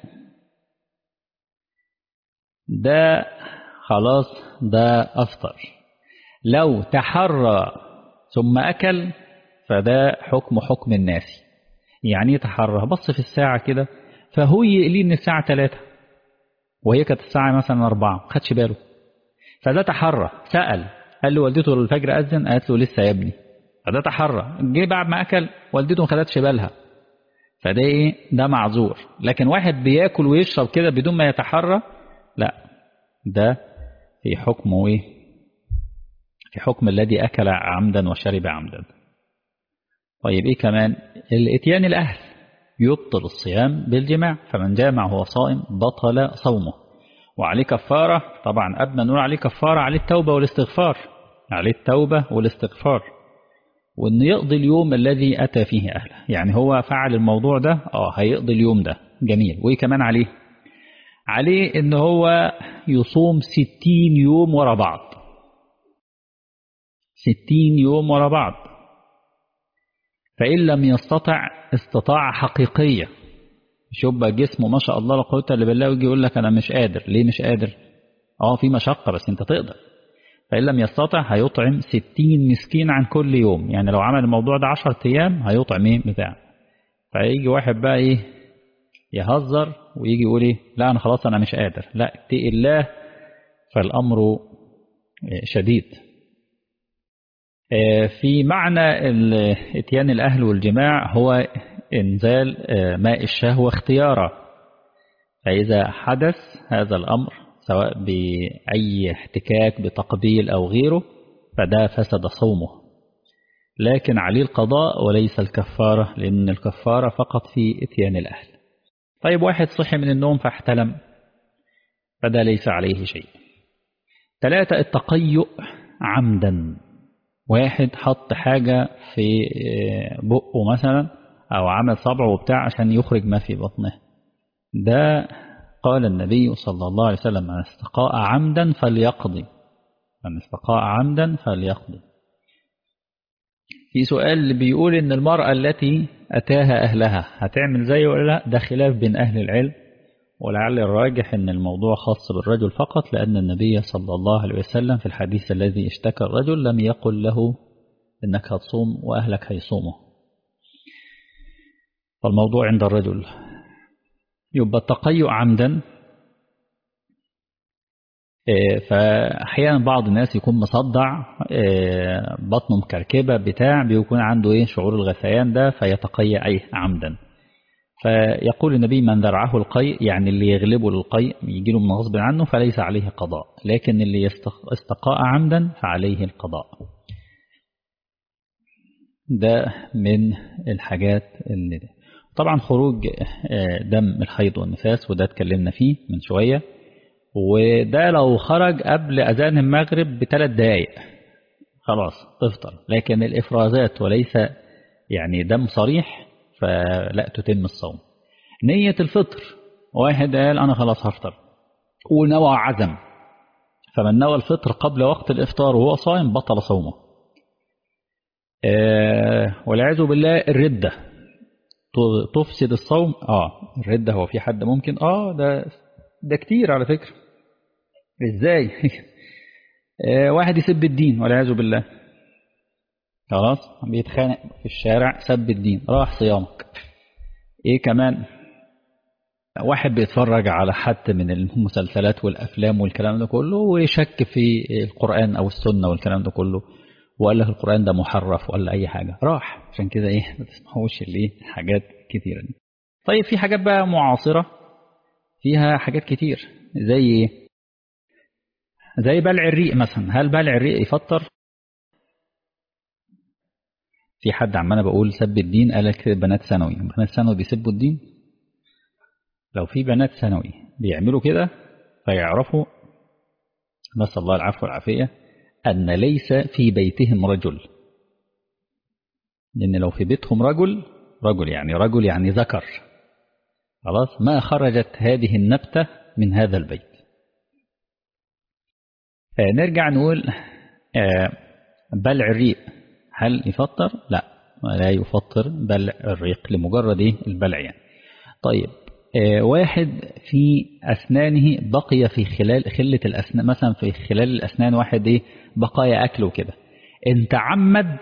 S1: ده خلاص ده افطر لو تحرى ثم أكل فده حكم حكم الناس يعني يتحرى بص في الساعة كده فهو يقلي إن الساعة ثلاثة وهي كانت الساعة مثلا أربعة ما خدش باله فده تحرى سأل قال له والدته الفجر أذن قالت له لسه يا ابني فده تحرى جه بعد ما أكل والدته ما خدتش بالها فده إيه ده معذور لكن واحد بياكل ويشرب كده بدون ما يتحرى لا ده في حكمه إيه في حكم الذي أكل عمدا وشرب عمدا طيب إيه كمان الاتيان الأهل يبطل الصيام بالجماع فمن جامع وهو صائم بطل صومه وعليه كفارة طبعا قبل ما نقول عليه كفارة عليه التوبة والاستغفار عليه التوبة والاستغفار وأن يقضي اليوم الذي أتى فيه أهله يعني هو فعل الموضوع ده آه هيقضي اليوم ده جميل وإيه كمان عليه عليه أن هو يصوم ستين يوم ورا بعض ستين يوم ورا بعض فإن لم يستطع استطاعة حقيقية مش يبقى جسمه ما شاء الله لا قوة إلا بالله ويجي يقول لك أنا مش قادر ليه مش قادر اه في مشقة بس أنت تقدر فإن لم يستطع هيطعم ستين مسكين عن كل يوم يعني لو عمل الموضوع ده عشر أيام هيطعم إيه بتاع فيجي واحد بقى إيه يهزر ويجي يقول إيه لا أنا خلاص أنا مش قادر لا اتقي الله فالأمر شديد في معنى اتيان الأهل والجماع هو إنزال ماء الشهوة اختيارا فإذا حدث هذا الأمر سواء بأي احتكاك بتقبيل أو غيره فده فسد صومه لكن عليه القضاء وليس الكفارة لأن الكفارة فقط في اتيان الأهل طيب واحد صحي من النوم فاحتلم فده ليس عليه شيء ثلاثة التقيؤ عمدا واحد حط حاجة في بقه مثلا أو عمل صبعه وبتاع عشان يخرج ما في بطنه ده قال النبي صلى الله عليه وسلم من استقاء عمدا فليقضي من استقاء عمدا فليقضي في سؤال اللي بيقول إن المرأة التي أتاها أهلها هتعمل زيه ولا لا ده خلاف بين أهل العلم ولعل الراجح أن الموضوع خاص بالرجل فقط لأن النبي صلى الله عليه وسلم في الحديث الذي اشتكى الرجل لم يقل له إنك هتصوم وأهلك هيصوموا فالموضوع عند الرجل يبقى التقيؤ عمدا فأحيانا بعض الناس يكون مصدع بطنه مكركبة بتاع بيكون عنده ايه شعور الغثيان ده فيتقيأ ايه عمدا فيقول النبي من ذرعه القيء يعني اللي يغلبه للقيء يجي له من غصب عنه فليس عليه قضاء لكن اللي استقاء عمدا فعليه القضاء ده من الحاجات اللي ده. طبعا خروج دم الحيض والنفاس وده اتكلمنا فيه من شوية وده لو خرج قبل أذان المغرب بثلاث دقايق خلاص تفطر لكن الإفرازات وليس يعني دم صريح فلا تتم الصوم نية الفطر واحد قال أنا خلاص هفطر ونوى عزم فمن نوى الفطر قبل وقت الإفطار وهو صائم بطل صومه آه والعياذ بالله الردة تفسد الصوم اه الردة هو في حد ممكن اه ده ده كتير على فكرة ازاي آه واحد يسب الدين والعياذ بالله خلاص بيتخانق في الشارع سب الدين راح صيامك ايه كمان واحد بيتفرج على حد من المسلسلات والافلام والكلام ده كله ويشك في القرآن او السنة والكلام ده كله وقال لك القرآن ده محرف ولا اي حاجة راح عشان كده ايه ما تسمعوش اللي حاجات كتيرة دي طيب في حاجات بقى معاصرة فيها حاجات كتير زي ايه زي بلع الريق مثلا هل بلع الريق يفطر في حد عمال بقول سب الدين قال لك بنات ثانوي بنات ثانوي بيسبوا الدين لو في بنات ثانوي بيعملوا كده فيعرفوا نسأل الله العفو والعافية أن ليس في بيتهم رجل لأن لو في بيتهم رجل رجل يعني رجل يعني ذكر خلاص ما خرجت هذه النبتة من هذا البيت نرجع نقول بلع الريق هل يفطر؟ لا لا يفطر بلع الريق لمجرد ايه البلع يعني. طيب آه واحد في أسنانه بقي في خلال خلة الأسنان مثلا في خلال الأسنان واحد ايه بقايا أكل وكده ان تعمد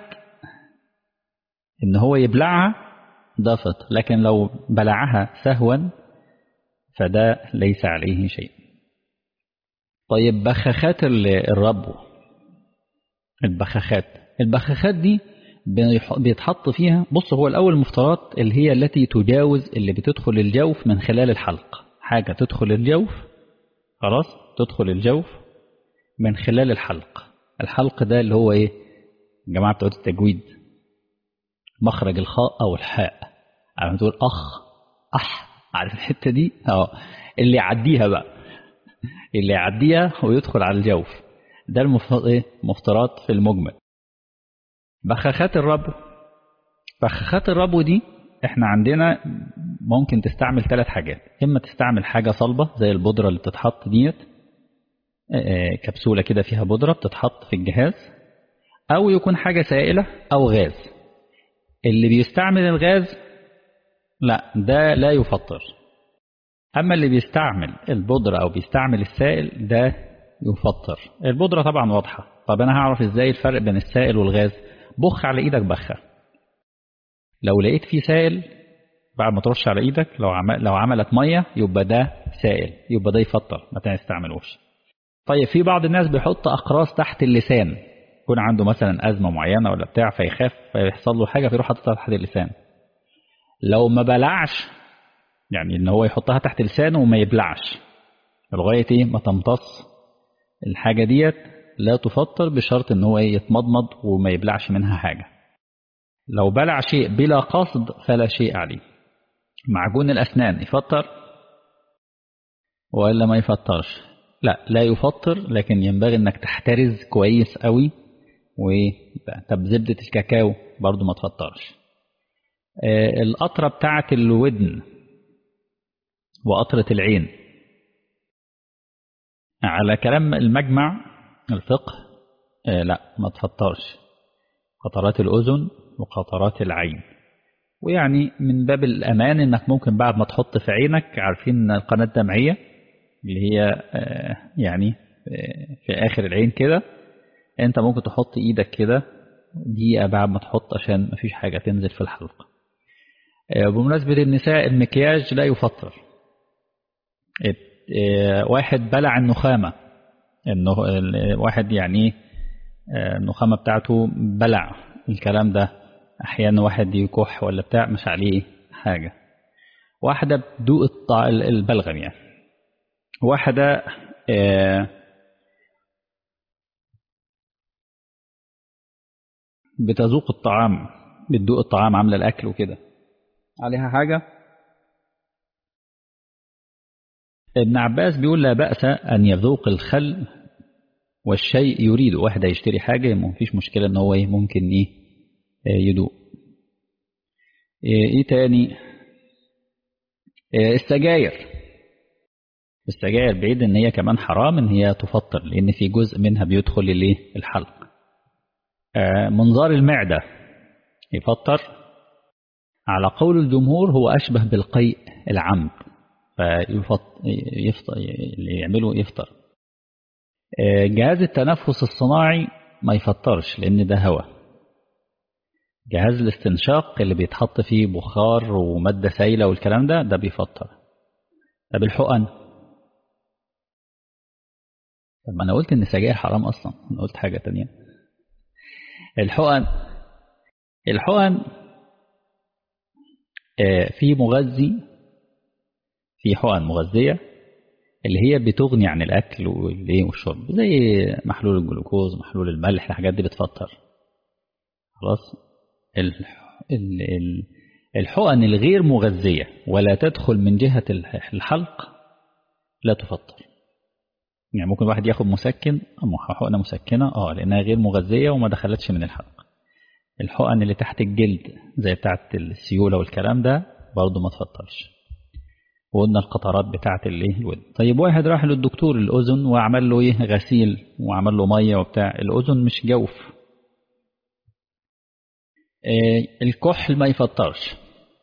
S1: ان هو يبلعها ده فطر لكن لو بلعها سهوا فده ليس عليه شيء طيب بخاخات الرب البخاخات البخاخات دي بيتحط فيها بص هو الأول المفترات اللي هي التي تجاوز اللي بتدخل الجوف من خلال الحلق حاجة تدخل الجوف خلاص تدخل الجوف من خلال الحلق الحلق ده اللي هو ايه جماعة بتوع التجويد مخرج الخاء أو الحاء عم تقول أخ أح عارف الحتة دي اه اللي يعديها بقى اللي يعديها ويدخل على الجوف ده المفترض ايه مفترات في المجمل بخاخات الربو بخاخات الربو دي احنا عندنا ممكن تستعمل ثلاث حاجات اما تستعمل حاجة صلبة زي البودرة اللي بتتحط ديت كبسولة كده فيها بودرة بتتحط في الجهاز او يكون حاجة سائلة او غاز اللي بيستعمل الغاز لا ده لا يفطر اما اللي بيستعمل البودرة او بيستعمل السائل ده يفطر البودرة طبعا واضحة طب انا هعرف ازاي الفرق بين السائل والغاز بخ على ايدك بخة لو لقيت فيه سائل بعد ما ترش على ايدك لو عمل لو عملت ميه يبقى ده سائل يبقى ده يفطر ما تستعملوش طيب في بعض الناس بيحط اقراص تحت اللسان يكون عنده مثلا ازمه معينه ولا بتاع فيخاف فيحصل له حاجه فيروح حاططها تحت اللسان لو ما بلعش يعني ان هو يحطها تحت لسانه وما يبلعش لغايه ايه ما تمتص الحاجه ديت لا تفطر بشرط ان هو يتمضمض وما يبلعش منها حاجة لو بلع شيء بلا قصد فلا شيء عليه معجون الأسنان يفطر ولا ما يفطرش لا لا يفطر لكن ينبغي انك تحترز كويس قوي و طب زبدة الكاكاو برضو ما تفطرش آه القطرة بتاعة الودن وقطرة العين على كلام المجمع الفقه آه لا ما تفطرش قطرات الأذن وقطرات العين ويعني من باب الأمان إنك ممكن بعد ما تحط في عينك عارفين القناة الدمعية اللي هي آه يعني آه في آخر العين كده أنت ممكن تحط إيدك كده دقيقة بعد ما تحط عشان مفيش حاجة تنزل في الحلق بمناسبة النساء المكياج لا يفطر واحد بلع النخامة انه واحد يعني النخامة بتاعته بلع الكلام ده احيانا واحد يكح ولا بتاع مش عليه حاجة واحدة بدوق البلغم يعني واحدة بتذوق الطعام بتدوق الطعام عاملة الأكل وكده عليها حاجة ابن عباس بيقول لا بأس أن يذوق الخل والشيء يريد واحد يشتري حاجة ما فيش مشكلة ان هو ايه ممكن ايه يدوق ايه تاني السجاير السجاير بعيد ان هي كمان حرام ان هي تفطر لان في جزء منها بيدخل الايه الحلق منظار المعدة يفطر على قول الجمهور هو أشبه بالقيء العمد فيفطر اللي يعمله يفطر جهاز التنفس الصناعي ما يفطرش لأن ده هواء جهاز الاستنشاق اللي بيتحط فيه بخار ومادة سائلة والكلام ده ده بيفطر طب الحقن طب ما أنا قلت إن السجاير حرام أصلا أنا قلت حاجة تانية الحقن الحقن في مغذي في حقن مغذية اللي هي بتغني عن الأكل والشرب زي محلول الجلوكوز محلول الملح الحاجات دي بتفطر خلاص الحقن الغير مغذية ولا تدخل من جهة الحلق لا تفطر يعني ممكن واحد ياخد مسكن حقنة مسكنة اه لأنها غير مغذية وما دخلتش من الحلق الحقن اللي تحت الجلد زي بتاعت السيولة والكلام ده برضه ما تفطرش وقلنا القطرات بتاعت الايه الودن طيب واحد راح للدكتور الاذن وعمل له ايه غسيل وعمل له ميه وبتاع الاذن مش جوف إيه الكحل ما يفطرش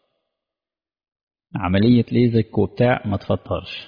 S1: عملية ليزك وبتاع ما تفطرش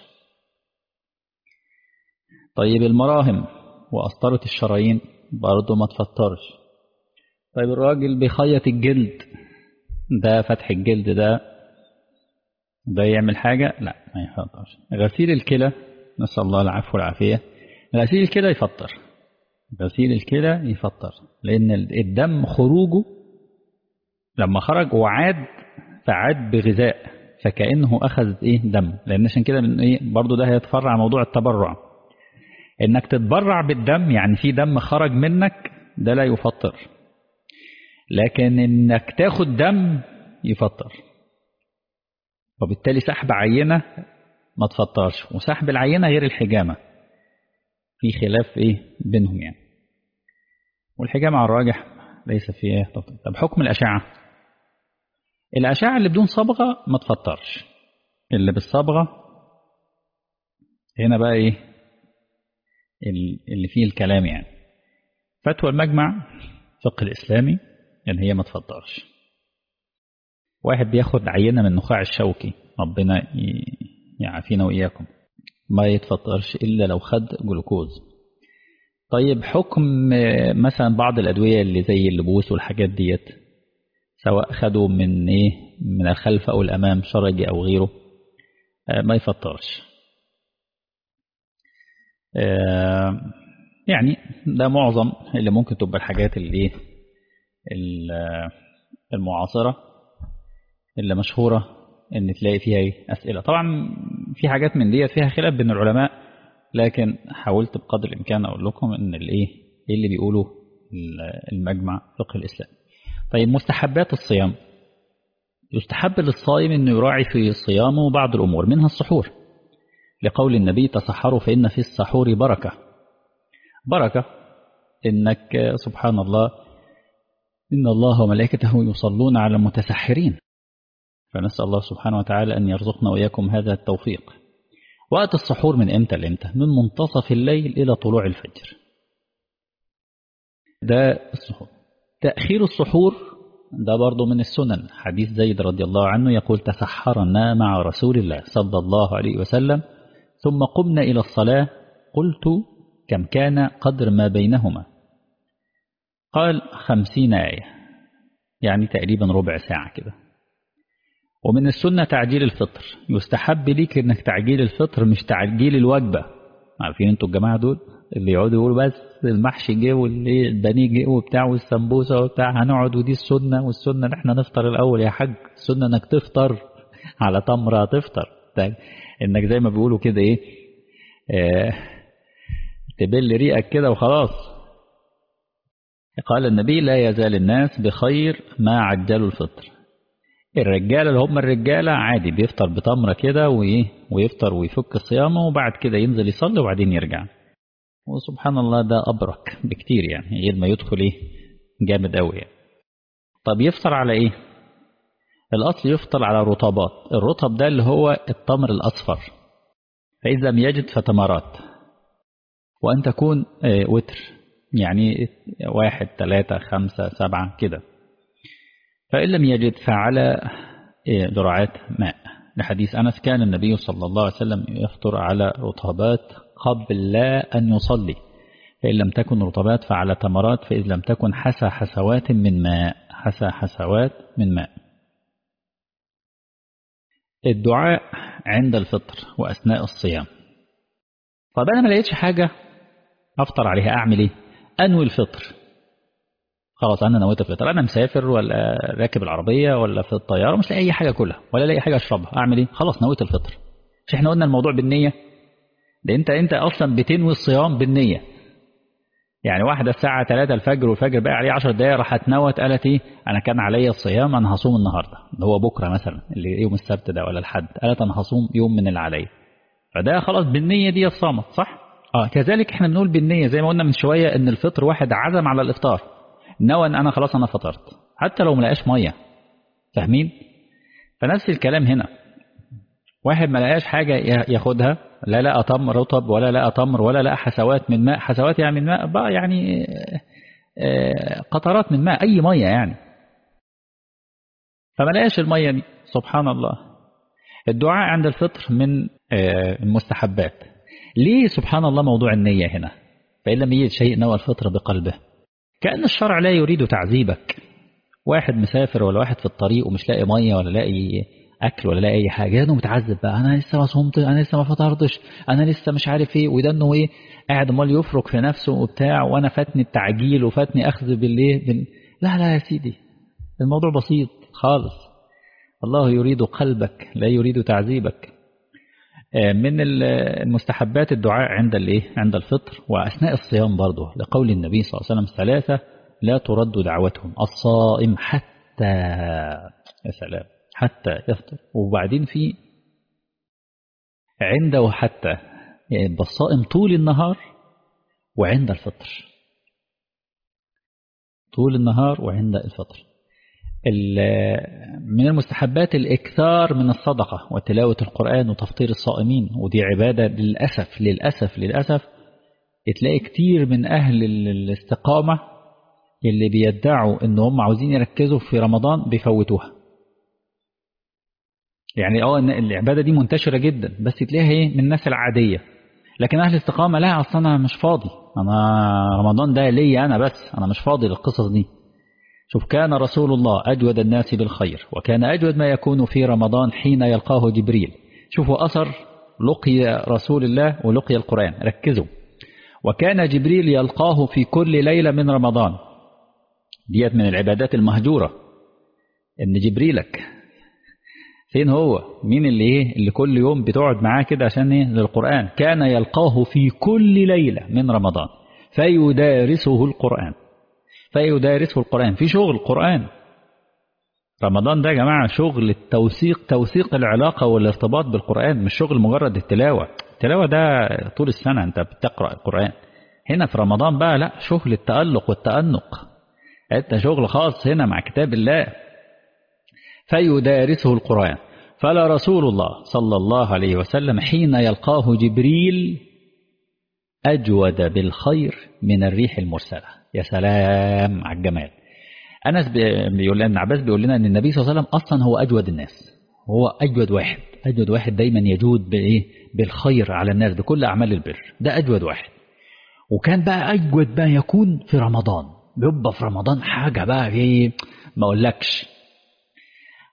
S1: طيب المراهم وقسطرة الشرايين برضه ما تفطرش طيب الراجل بيخيط الجلد ده فتح الجلد ده ده يعمل حاجة لا ما يفطرش غسيل الكلى نسأل الله العفو والعافية غسيل الكلى يفطر غسيل الكلى يفطر لأن الدم خروجه لما خرج وعاد فعاد بغذاء فكأنه أخذ إيه دم لأن عشان كده إيه برضه ده هيتفرع موضوع التبرع إنك تتبرع بالدم يعني في دم خرج منك ده لا يفطر لكن إنك تاخد دم يفطر وبالتالي سحب عينة ما تفطرش وسحب العينة غير الحجامة في خلاف إيه بينهم يعني والحجامة على الراجح ليس فيها تفطير طب حكم الأشعة الأشعة اللي بدون صبغة ما تفطرش اللي بالصبغة هنا بقى إيه اللي فيه الكلام يعني فتوى المجمع الفقه الإسلامي إن هي ما تفطرش واحد بياخد عينة من النخاع الشوكي ربنا يعافينا وإياكم ما يتفطرش إلا لو خد جلوكوز طيب حكم مثلا بعض الأدوية اللي زي اللبوس والحاجات ديت سواء خدوا من إيه من الخلف أو الأمام شرجي أو غيره ما يفطرش يعني ده معظم اللي ممكن تبقى الحاجات اللي المعاصرة اللي مشهورة ان تلاقي فيها أسئلة طبعا في حاجات من دي فيها خلاف بين العلماء لكن حاولت بقدر الإمكان أقول لكم ان الايه ايه اللي بيقوله المجمع فقه الإسلام طيب مستحبات الصيام يستحب للصائم انه يراعي في صيامه بعض الأمور منها السحور لقول النبي تصحروا فإن في السحور بركة بركة إنك سبحان الله إن الله وملائكته يصلون على المتسحرين فنسأل الله سبحانه وتعالى أن يرزقنا وإياكم هذا التوفيق وقت السحور من إمتى لإمتى من منتصف الليل إلى طلوع الفجر ده السحور تأخير السحور ده برضه من السنن حديث زيد رضي الله عنه يقول تسحرنا مع رسول الله صلى الله عليه وسلم ثم قمنا إلى الصلاة قلت كم كان قدر ما بينهما قال خمسين آية يعني تقريبا ربع ساعة كده ومن السنة تعجيل الفطر يستحب ليك انك تعجيل الفطر مش تعجيل الوجبة عارفين انتوا الجماعة دول اللي يقعدوا يقولوا بس المحشي جه واللي البانيه جه وبتاع والسمبوسه وبتاع هنقعد ودي السنه والسنه ان احنا نفطر الاول يا حاج السنه انك تفطر على تمره تفطر انك زي ما بيقولوا كده ايه اه تبل ريقك كده وخلاص قال النبي لا يزال الناس بخير ما عجلوا الفطر الرجاله اللي هم الرجاله عادي بيفطر بتمره كده وايه ويفطر ويفك صيامه وبعد كده ينزل يصلي وبعدين يرجع وسبحان الله ده أبرك بكتير يعني غير ما يدخل إيه جامد قوي يعني. طب يفطر على إيه الأصل يفطر على رطبات الرطب ده اللي هو التمر الأصفر فإذا لم يجد فتمرات وأن تكون آه وتر يعني واحد ثلاثة خمسة سبعة كده فإن لم يجد فعلى آه ذراعات ماء لحديث أنس كان النبي صلى الله عليه وسلم يفطر على رطبات قبل أن يصلي فإن لم تكن رطبات فعلى تمرات فإذ لم تكن حسى حسوات من ماء حسى حسوات من ماء الدعاء عند الفطر وأثناء الصيام طب أنا ما لقيتش حاجة أفطر عليها أعمل إيه أنوي الفطر خلاص أنا نويت الفطر أنا مسافر ولا راكب العربية ولا في الطيارة مش لاقي أي حاجة كلها ولا لاقي حاجة أشربها أعمل إيه خلاص نويت الفطر مش إحنا قلنا الموضوع بالنية ده انت انت اصلا بتنوي الصيام بالنيه يعني واحده الساعه 3 الفجر والفجر بقى عليه 10 دقائق راحت نوت قالت ايه انا كان عليا الصيام انا هصوم النهارده اللي هو بكره مثلا اللي يوم السبت ده ولا الحد قالت انا هصوم يوم من اللي عليا فده خلاص بالنيه دي صامت صح اه كذلك احنا بنقول بالنيه زي ما قلنا من شويه ان الفطر واحد عزم على الافطار نوى ان انا خلاص انا فطرت حتى لو ما لقاش ميه فاهمين فنفس الكلام هنا واحد ما لقاش حاجه ياخدها لا لقى تمر رطب ولا لقى تمر ولا لقى حسوات من ماء حسوات يعني من ماء بقى يعني قطرات من ماء أي مية يعني فما لقاش المية دي سبحان الله الدعاء عند الفطر من المستحبات ليه سبحان الله موضوع النية هنا فإن لم يجد شيء نوى الفطر بقلبه كأن الشرع لا يريد تعذيبك واحد مسافر ولا واحد في الطريق ومش لاقي مية ولا لاقي اكل ولا لاقي اي حاجه انه متعذب بقى انا لسه ما صمت انا لسه ما فطرتش انا لسه مش عارف ايه وده انه ايه قاعد امال يفرك في نفسه وبتاع وانا فاتني التعجيل وفاتني اخذ بالايه بال... لا لا يا سيدي الموضوع بسيط خالص الله يريد قلبك لا يريد تعذيبك من المستحبات الدعاء عند الايه عند الفطر واثناء الصيام برضه لقول النبي صلى الله عليه وسلم ثلاثه لا ترد دعوتهم الصائم حتى يا سلام حتى يفطر وبعدين في عند وحتى يعني الصائم طول النهار وعند الفطر طول النهار وعند الفطر من المستحبات الإكثار من الصدقة وتلاوة القرآن وتفطير الصائمين ودي عبادة للأسف للأسف للأسف تلاقي كتير من أهل الاستقامة اللي بيدعوا إن هم عاوزين يركزوا في رمضان بيفوتوها يعني اه العباده دي منتشره جدا بس تلاقيها ايه من الناس العاديه لكن اهل الاستقامه لا اصلا انا مش فاضي انا رمضان ده ليا انا بس انا مش فاضي للقصص دي شوف كان رسول الله اجود الناس بالخير وكان اجود ما يكون في رمضان حين يلقاه جبريل شوفوا اثر لقي رسول الله ولقي القران ركزوا وكان جبريل يلقاه في كل ليله من رمضان ديت من العبادات المهجوره ان جبريلك فين هو مين اللي ايه اللي كل يوم بتقعد معاه كده عشان ايه للقرآن كان يلقاه في كل ليلة من رمضان فيدارسه القرآن فيدارسه القرآن في شغل قرآن رمضان ده يا جماعة شغل التوثيق توثيق العلاقة والارتباط بالقرآن مش شغل مجرد التلاوة التلاوة ده طول السنة انت بتقرأ القرآن هنا في رمضان بقى لا شغل التألق والتأنق انت شغل خاص هنا مع كتاب الله فيدارسه القرآن فلا رسول الله صلى الله عليه وسلم حين يلقاه جبريل أجود بالخير من الريح المرسلة يا سلام على الجمال أنس بيقول لنا عباس بيقول لنا أن النبي صلى الله عليه وسلم أصلا هو أجود الناس هو أجود واحد أجود واحد دايما يجود بإيه بالخير على الناس بكل أعمال البر ده أجود واحد وكان بقى أجود ما يكون في رمضان بيبقى في رمضان حاجة بقى إيه ما أقولكش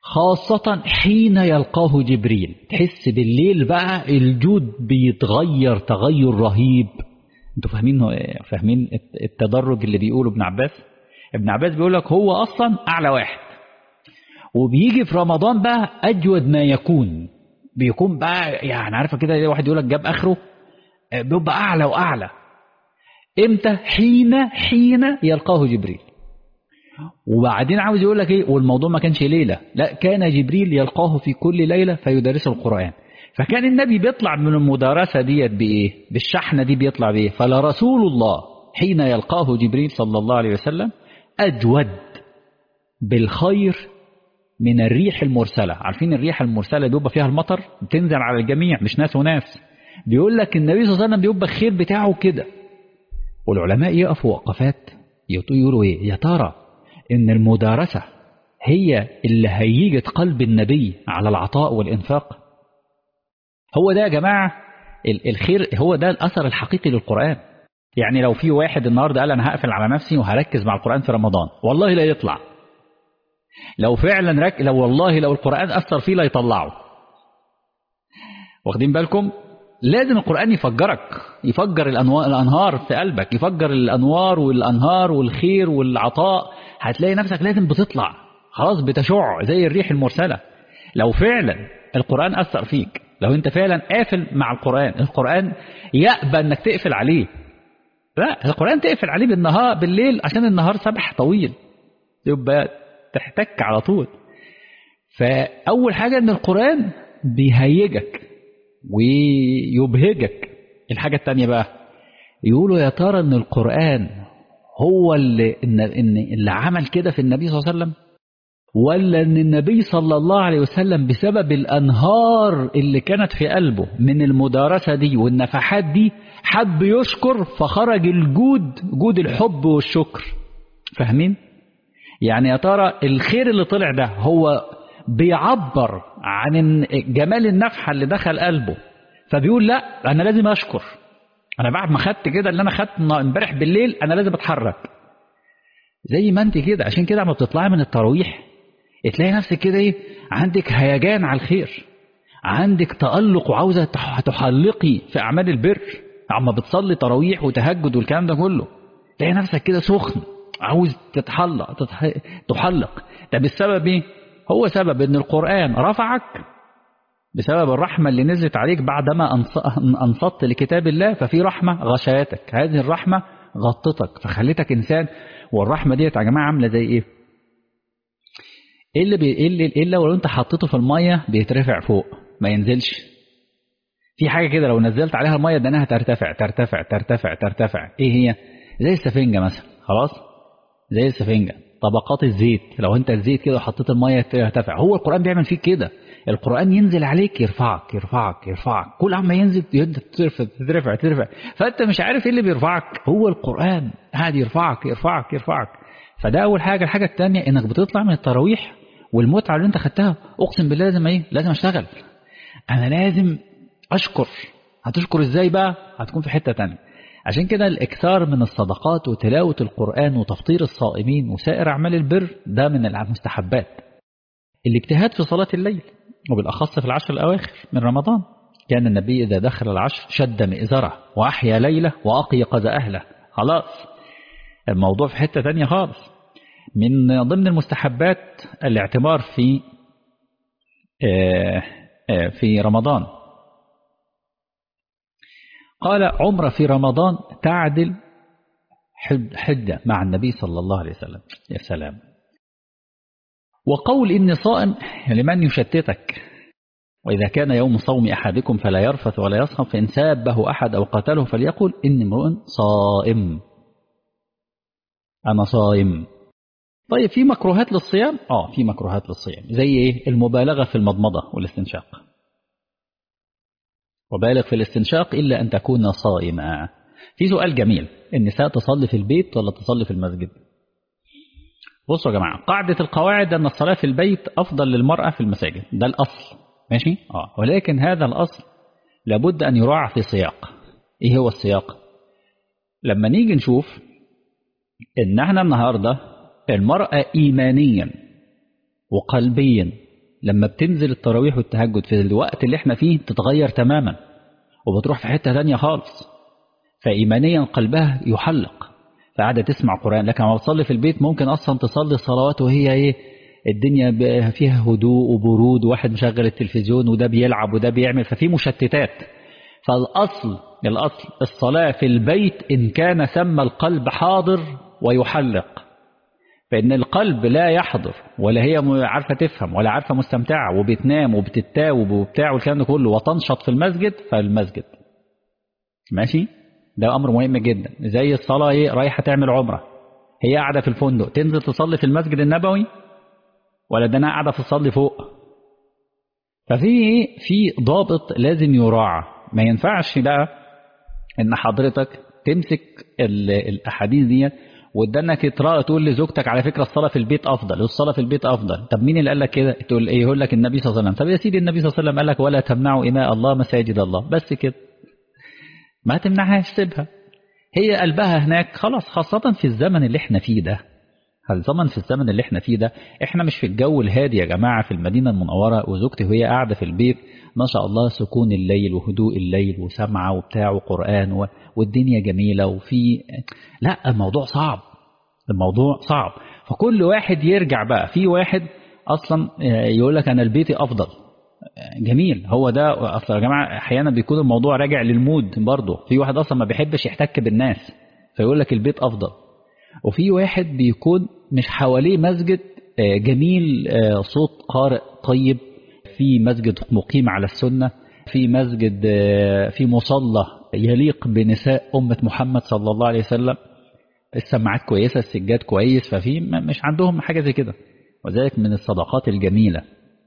S1: خاصة حين يلقاه جبريل تحس بالليل بقى الجود بيتغير تغير رهيب انتوا فاهمين فاهمين التدرج اللي بيقوله ابن عباس ابن عباس بيقول لك هو اصلا اعلى واحد وبيجي في رمضان بقى اجود ما يكون بيكون بقى يعني عارفه كده واحد يقول لك جاب اخره بيبقى اعلى واعلى امتى حين حين يلقاه جبريل وبعدين عاوز يقول لك ايه والموضوع ما كانش ليله لا كان جبريل يلقاه في كل ليله فيدرسه القران فكان النبي بيطلع من المدارسه ديت بايه بالشحنه دي بيطلع بايه فلرسول الله حين يلقاه جبريل صلى الله عليه وسلم اجود بالخير من الريح المرسله عارفين الريح المرسله بيبقى فيها المطر بتنزل على الجميع مش ناس وناس بيقول لك النبي صلى الله عليه وسلم بيبقى الخير بتاعه كده والعلماء يقفوا وقفات يقولوا ايه يا ترى ان المدارسه هي اللي هيجت قلب النبي على العطاء والانفاق هو ده يا جماعه الخير هو ده الاثر الحقيقي للقران يعني لو في واحد النهارده قال انا هقفل على نفسي وهركز مع القران في رمضان والله لا يطلع لو فعلا رك... لو والله لو القران اثر فيه لا يطلعه واخدين بالكم لازم القرآن يفجرك يفجر الأنوار الأنهار في قلبك يفجر الأنوار والأنهار والخير والعطاء هتلاقي نفسك لازم بتطلع خلاص بتشع زي الريح المرسلة لو فعلا القرآن أثر فيك لو أنت فعلا قافل مع القرآن القرآن يأبى أنك تقفل عليه لا القرآن تقفل عليه بالنهار بالليل عشان النهار سبح طويل يبقى تحتك على طول فأول حاجة أن القرآن بيهيجك ويبهجك الحاجة التانية بقى يقولوا يا ترى ان القرآن هو اللي, إن إن اللي عمل كده في النبي صلى الله عليه وسلم ولا ان النبي صلى الله عليه وسلم بسبب الانهار اللي كانت في قلبه من المدارسة دي والنفحات دي حب يشكر فخرج الجود جود الحب والشكر فاهمين يعني يا ترى الخير اللي طلع ده هو بيعبر عن جمال النفحة اللي دخل قلبه فبيقول لا أنا لازم أشكر أنا بعد ما خدت كده اللي أنا خدت امبارح بالليل أنا لازم أتحرك زي ما أنت كده عشان كده لما بتطلعي من التراويح تلاقي نفسك كده إيه عندك هيجان على الخير عندك تألق وعاوزة تحلقي في أعمال البر عما بتصلي تراويح وتهجد والكلام ده كله تلاقي نفسك كده سخن عاوز تتحلق تحلق طب السبب ايه؟ هو سبب ان القرآن رفعك بسبب الرحمة اللي نزلت عليك بعدما أنصت لكتاب الله ففي رحمة غشيتك هذه الرحمة غطتك فخلتك إنسان والرحمة ديت يا جماعة عاملة زي إيه؟ إيه اللي, بي... إيه اللي... إيه اللي لو أنت حطيته في المية بيترفع فوق ما ينزلش في حاجة كده لو نزلت عليها المية ده انها ترتفع ترتفع ترتفع ترتفع ايه هي زي السفنجة مثلا خلاص زي السفنجة طبقات الزيت لو انت الزيت كده وحطيت المية ترتفع هو القرآن بيعمل فيك كده القرآن ينزل عليك يرفعك يرفعك يرفعك كل عما ينزل ترفع ترفع ترفع فانت مش عارف ايه اللي بيرفعك هو القرآن قاعد يرفعك يرفعك يرفعك فده اول حاجة الحاجة الثانية انك بتطلع من التراويح والمتعة اللي انت خدتها اقسم بالله لازم ايه لازم اشتغل انا لازم اشكر هتشكر ازاي بقى هتكون في حتة تانية عشان كده الاكثار من الصدقات وتلاوة القرآن وتفطير الصائمين وسائر اعمال البر ده من المستحبات الاجتهاد في صلاة الليل وبالأخص في العشر الأواخر من رمضان كان النبي إذا دخل العشر شد مئزره وأحيا ليلة وأقيقظ أهله خلاص الموضوع في حتة تانية خالص من ضمن المستحبات الاعتمار في في رمضان قال عمرة في رمضان تعدل حجة مع النبي صلى الله عليه وسلم يا سلام وقول إني صائم لمن يشتتك وإذا كان يوم صوم أحدكم فلا يرفث ولا يصخب فإن سابه أحد أو قتله فليقل إني امرؤ صائم أنا صائم طيب في مكروهات للصيام آه في مكروهات للصيام زي إيه المبالغة في المضمضة والاستنشاق وبالغ في الاستنشاق إلا أن تكون صائما في سؤال جميل النساء تصلي في البيت ولا تصلي في المسجد بصوا يا جماعة قاعدة القواعد أن الصلاة في البيت أفضل للمرأة في المساجد ده الأصل ماشي آه. ولكن هذا الأصل لابد أن يراعى في سياق إيه هو السياق لما نيجي نشوف إن احنا النهاردة المرأة إيمانيا وقلبيا لما بتنزل التراويح والتهجد في الوقت اللي احنا فيه تتغير تماما وبتروح في حتة تانية خالص فإيمانيا قلبها يحلق فقاعدة تسمع قرآن لكن لما تصلي في البيت ممكن أصلا تصلي الصلوات وهي إيه الدنيا فيها هدوء وبرود وواحد مشغل التلفزيون وده بيلعب وده بيعمل ففي مشتتات فالأصل الأصل الصلاة في البيت إن كان ثم القلب حاضر ويحلق فإن القلب لا يحضر ولا هي عارفة تفهم ولا عارفة مستمتعة وبتنام وبتتاوب وبتاع والكلام ده كله وتنشط في المسجد فالمسجد ماشي ده أمر مهم جدا زي الصلاة إيه رايحة تعمل عمرة هي قاعدة في الفندق تنزل تصلي في المسجد النبوي ولا ده أنا قاعدة في الصلي فوق ففي إيه في ضابط لازم يراعى ما ينفعش بقى إن حضرتك تمسك الأحاديث ديت وادانك تقرا تقول لزوجتك على فكره الصلاه في البيت افضل والصلاه في البيت افضل طب مين اللي قال لك كده تقول ايه يقول لك النبي صلى الله عليه وسلم طب يا سيدي النبي صلى الله عليه وسلم قال لك ولا تمنعوا اماء الله مساجد الله بس كده ما تمنعهاش سيبها هي قلبها هناك خلاص خاصة في الزمن اللي احنا فيه ده الزمن في الزمن اللي احنا فيه ده احنا مش في الجو الهادي يا جماعة في المدينة المنورة وزوجتي وهي قاعدة في البيت ما شاء الله سكون الليل وهدوء الليل وسمعة وبتاع وقرآن و... والدنيا جميلة وفي لا الموضوع صعب الموضوع صعب فكل واحد يرجع بقى في واحد اصلا يقول لك انا البيت افضل جميل هو ده اصلا يا جماعه احيانا بيكون الموضوع راجع للمود برضه في واحد اصلا ما بيحبش يحتك بالناس فيقول لك البيت افضل وفي واحد بيكون مش حواليه مسجد جميل صوت قارئ طيب في مسجد مقيم على السنه في مسجد في مصلى يليق بنساء امه محمد صلى الله عليه وسلم السماعات كويسه السجاد كويس ففي مش عندهم حاجه زي كده وذلك من الصدقات الجميله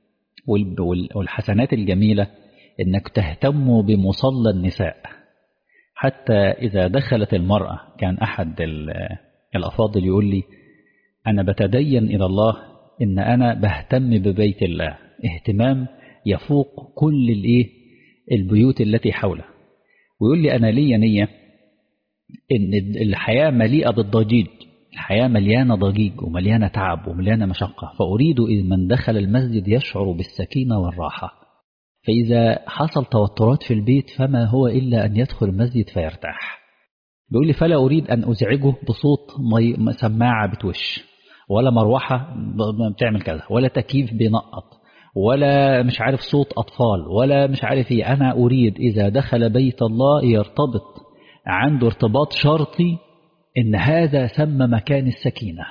S1: والحسنات الجميله انك تهتم بمصلى النساء حتى اذا دخلت المراه كان احد الافاضل يقول لي انا بتدين الى الله ان انا بهتم ببيت الله اهتمام يفوق كل الايه البيوت التي حوله ويقول لي انا لي نيه ان الحياه مليئه بالضجيج الحياه مليانه ضجيج ومليانه تعب ومليانه مشقه فاريد من دخل المسجد يشعر بالسكينه والراحه فاذا حصل توترات في البيت فما هو الا ان يدخل المسجد فيرتاح بيقول لي فلا اريد ان ازعجه بصوت مي سماعه بتوش ولا مروحه بتعمل كذا ولا تكييف بينقط ولا مش عارف صوت اطفال ولا مش عارف ايه انا اريد اذا دخل بيت الله يرتبط عنده ارتباط شرطي ان هذا ثم مكان السكينه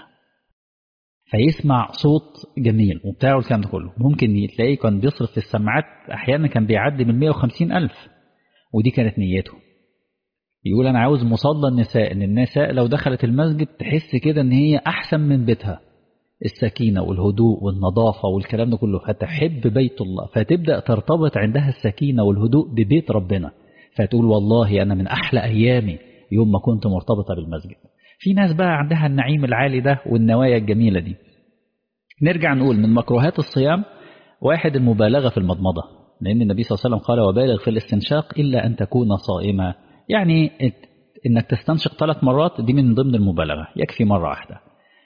S1: فيسمع صوت جميل وبتاع الكلام ده كله ممكن تلاقيه كان بيصرف في السماعات احيانا كان بيعدي من 150 الف ودي كانت نيته يقول انا عاوز مصلى النساء ان النساء لو دخلت المسجد تحس كده ان هي احسن من بيتها السكينه والهدوء والنظافه والكلام ده كله فتحب بيت الله فتبدا ترتبط عندها السكينه والهدوء ببيت ربنا فتقول والله أنا من أحلى أيامي يوم ما كنت مرتبطة بالمسجد في ناس بقى عندها النعيم العالي ده والنوايا الجميلة دي نرجع نقول من مكروهات الصيام واحد المبالغة في المضمضة لأن النبي صلى الله عليه وسلم قال وبالغ في الاستنشاق إلا أن تكون صائما يعني إنك تستنشق ثلاث مرات دي من ضمن المبالغة يكفي مرة واحدة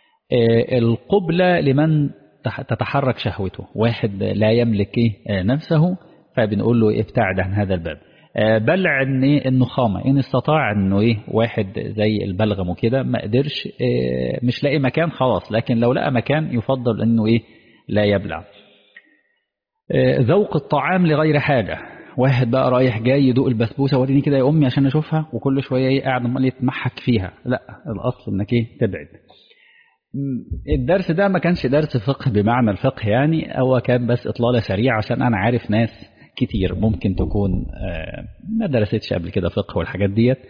S1: القبلة لمن تتحرك شهوته واحد لا يملك نفسه فبنقول له ابتعد عن هذا الباب بلع ان ايه النخامه ان استطاع انه ايه واحد زي البلغم وكده ما قدرش إيه مش لاقي مكان خلاص لكن لو لقى مكان يفضل انه ايه لا يبلع إيه ذوق الطعام لغير حاجه واحد بقى رايح جاي يدوق البسبوسه وريني كده يا امي عشان اشوفها وكل شويه ايه قاعد امال يتمحك فيها لا الاصل انك ايه تبعد الدرس ده ما كانش درس فقه بمعنى الفقه يعني هو كان بس اطلاله سريعه عشان انا عارف ناس كتير ممكن تكون ما درستش قبل كده فقه والحاجات ديت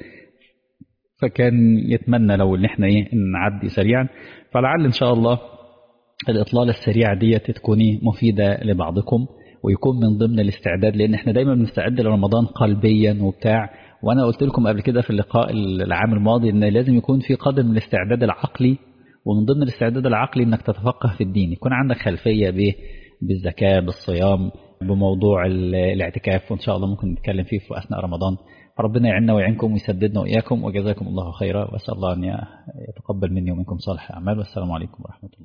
S1: فكان يتمنى لو ان احنا ايه نعدي سريعا فلعل ان شاء الله الاطلاله السريعه ديت تكون مفيده لبعضكم ويكون من ضمن الاستعداد لان احنا دايما بنستعد لرمضان قلبيا وبتاع وانا قلت لكم قبل كده في اللقاء العام الماضي ان لازم يكون في قدر من الاستعداد العقلي ومن ضمن الاستعداد العقلي انك تتفقه في الدين يكون عندك خلفيه به بالزكاه بالصيام بموضوع الاعتكاف وإن شاء الله ممكن نتكلم فيه في أثناء رمضان فربنا يعيننا ويعينكم ويسددنا وإياكم وجزاكم الله خيرا وأسأل الله أن يتقبل مني ومنكم صالح الأعمال والسلام عليكم ورحمة الله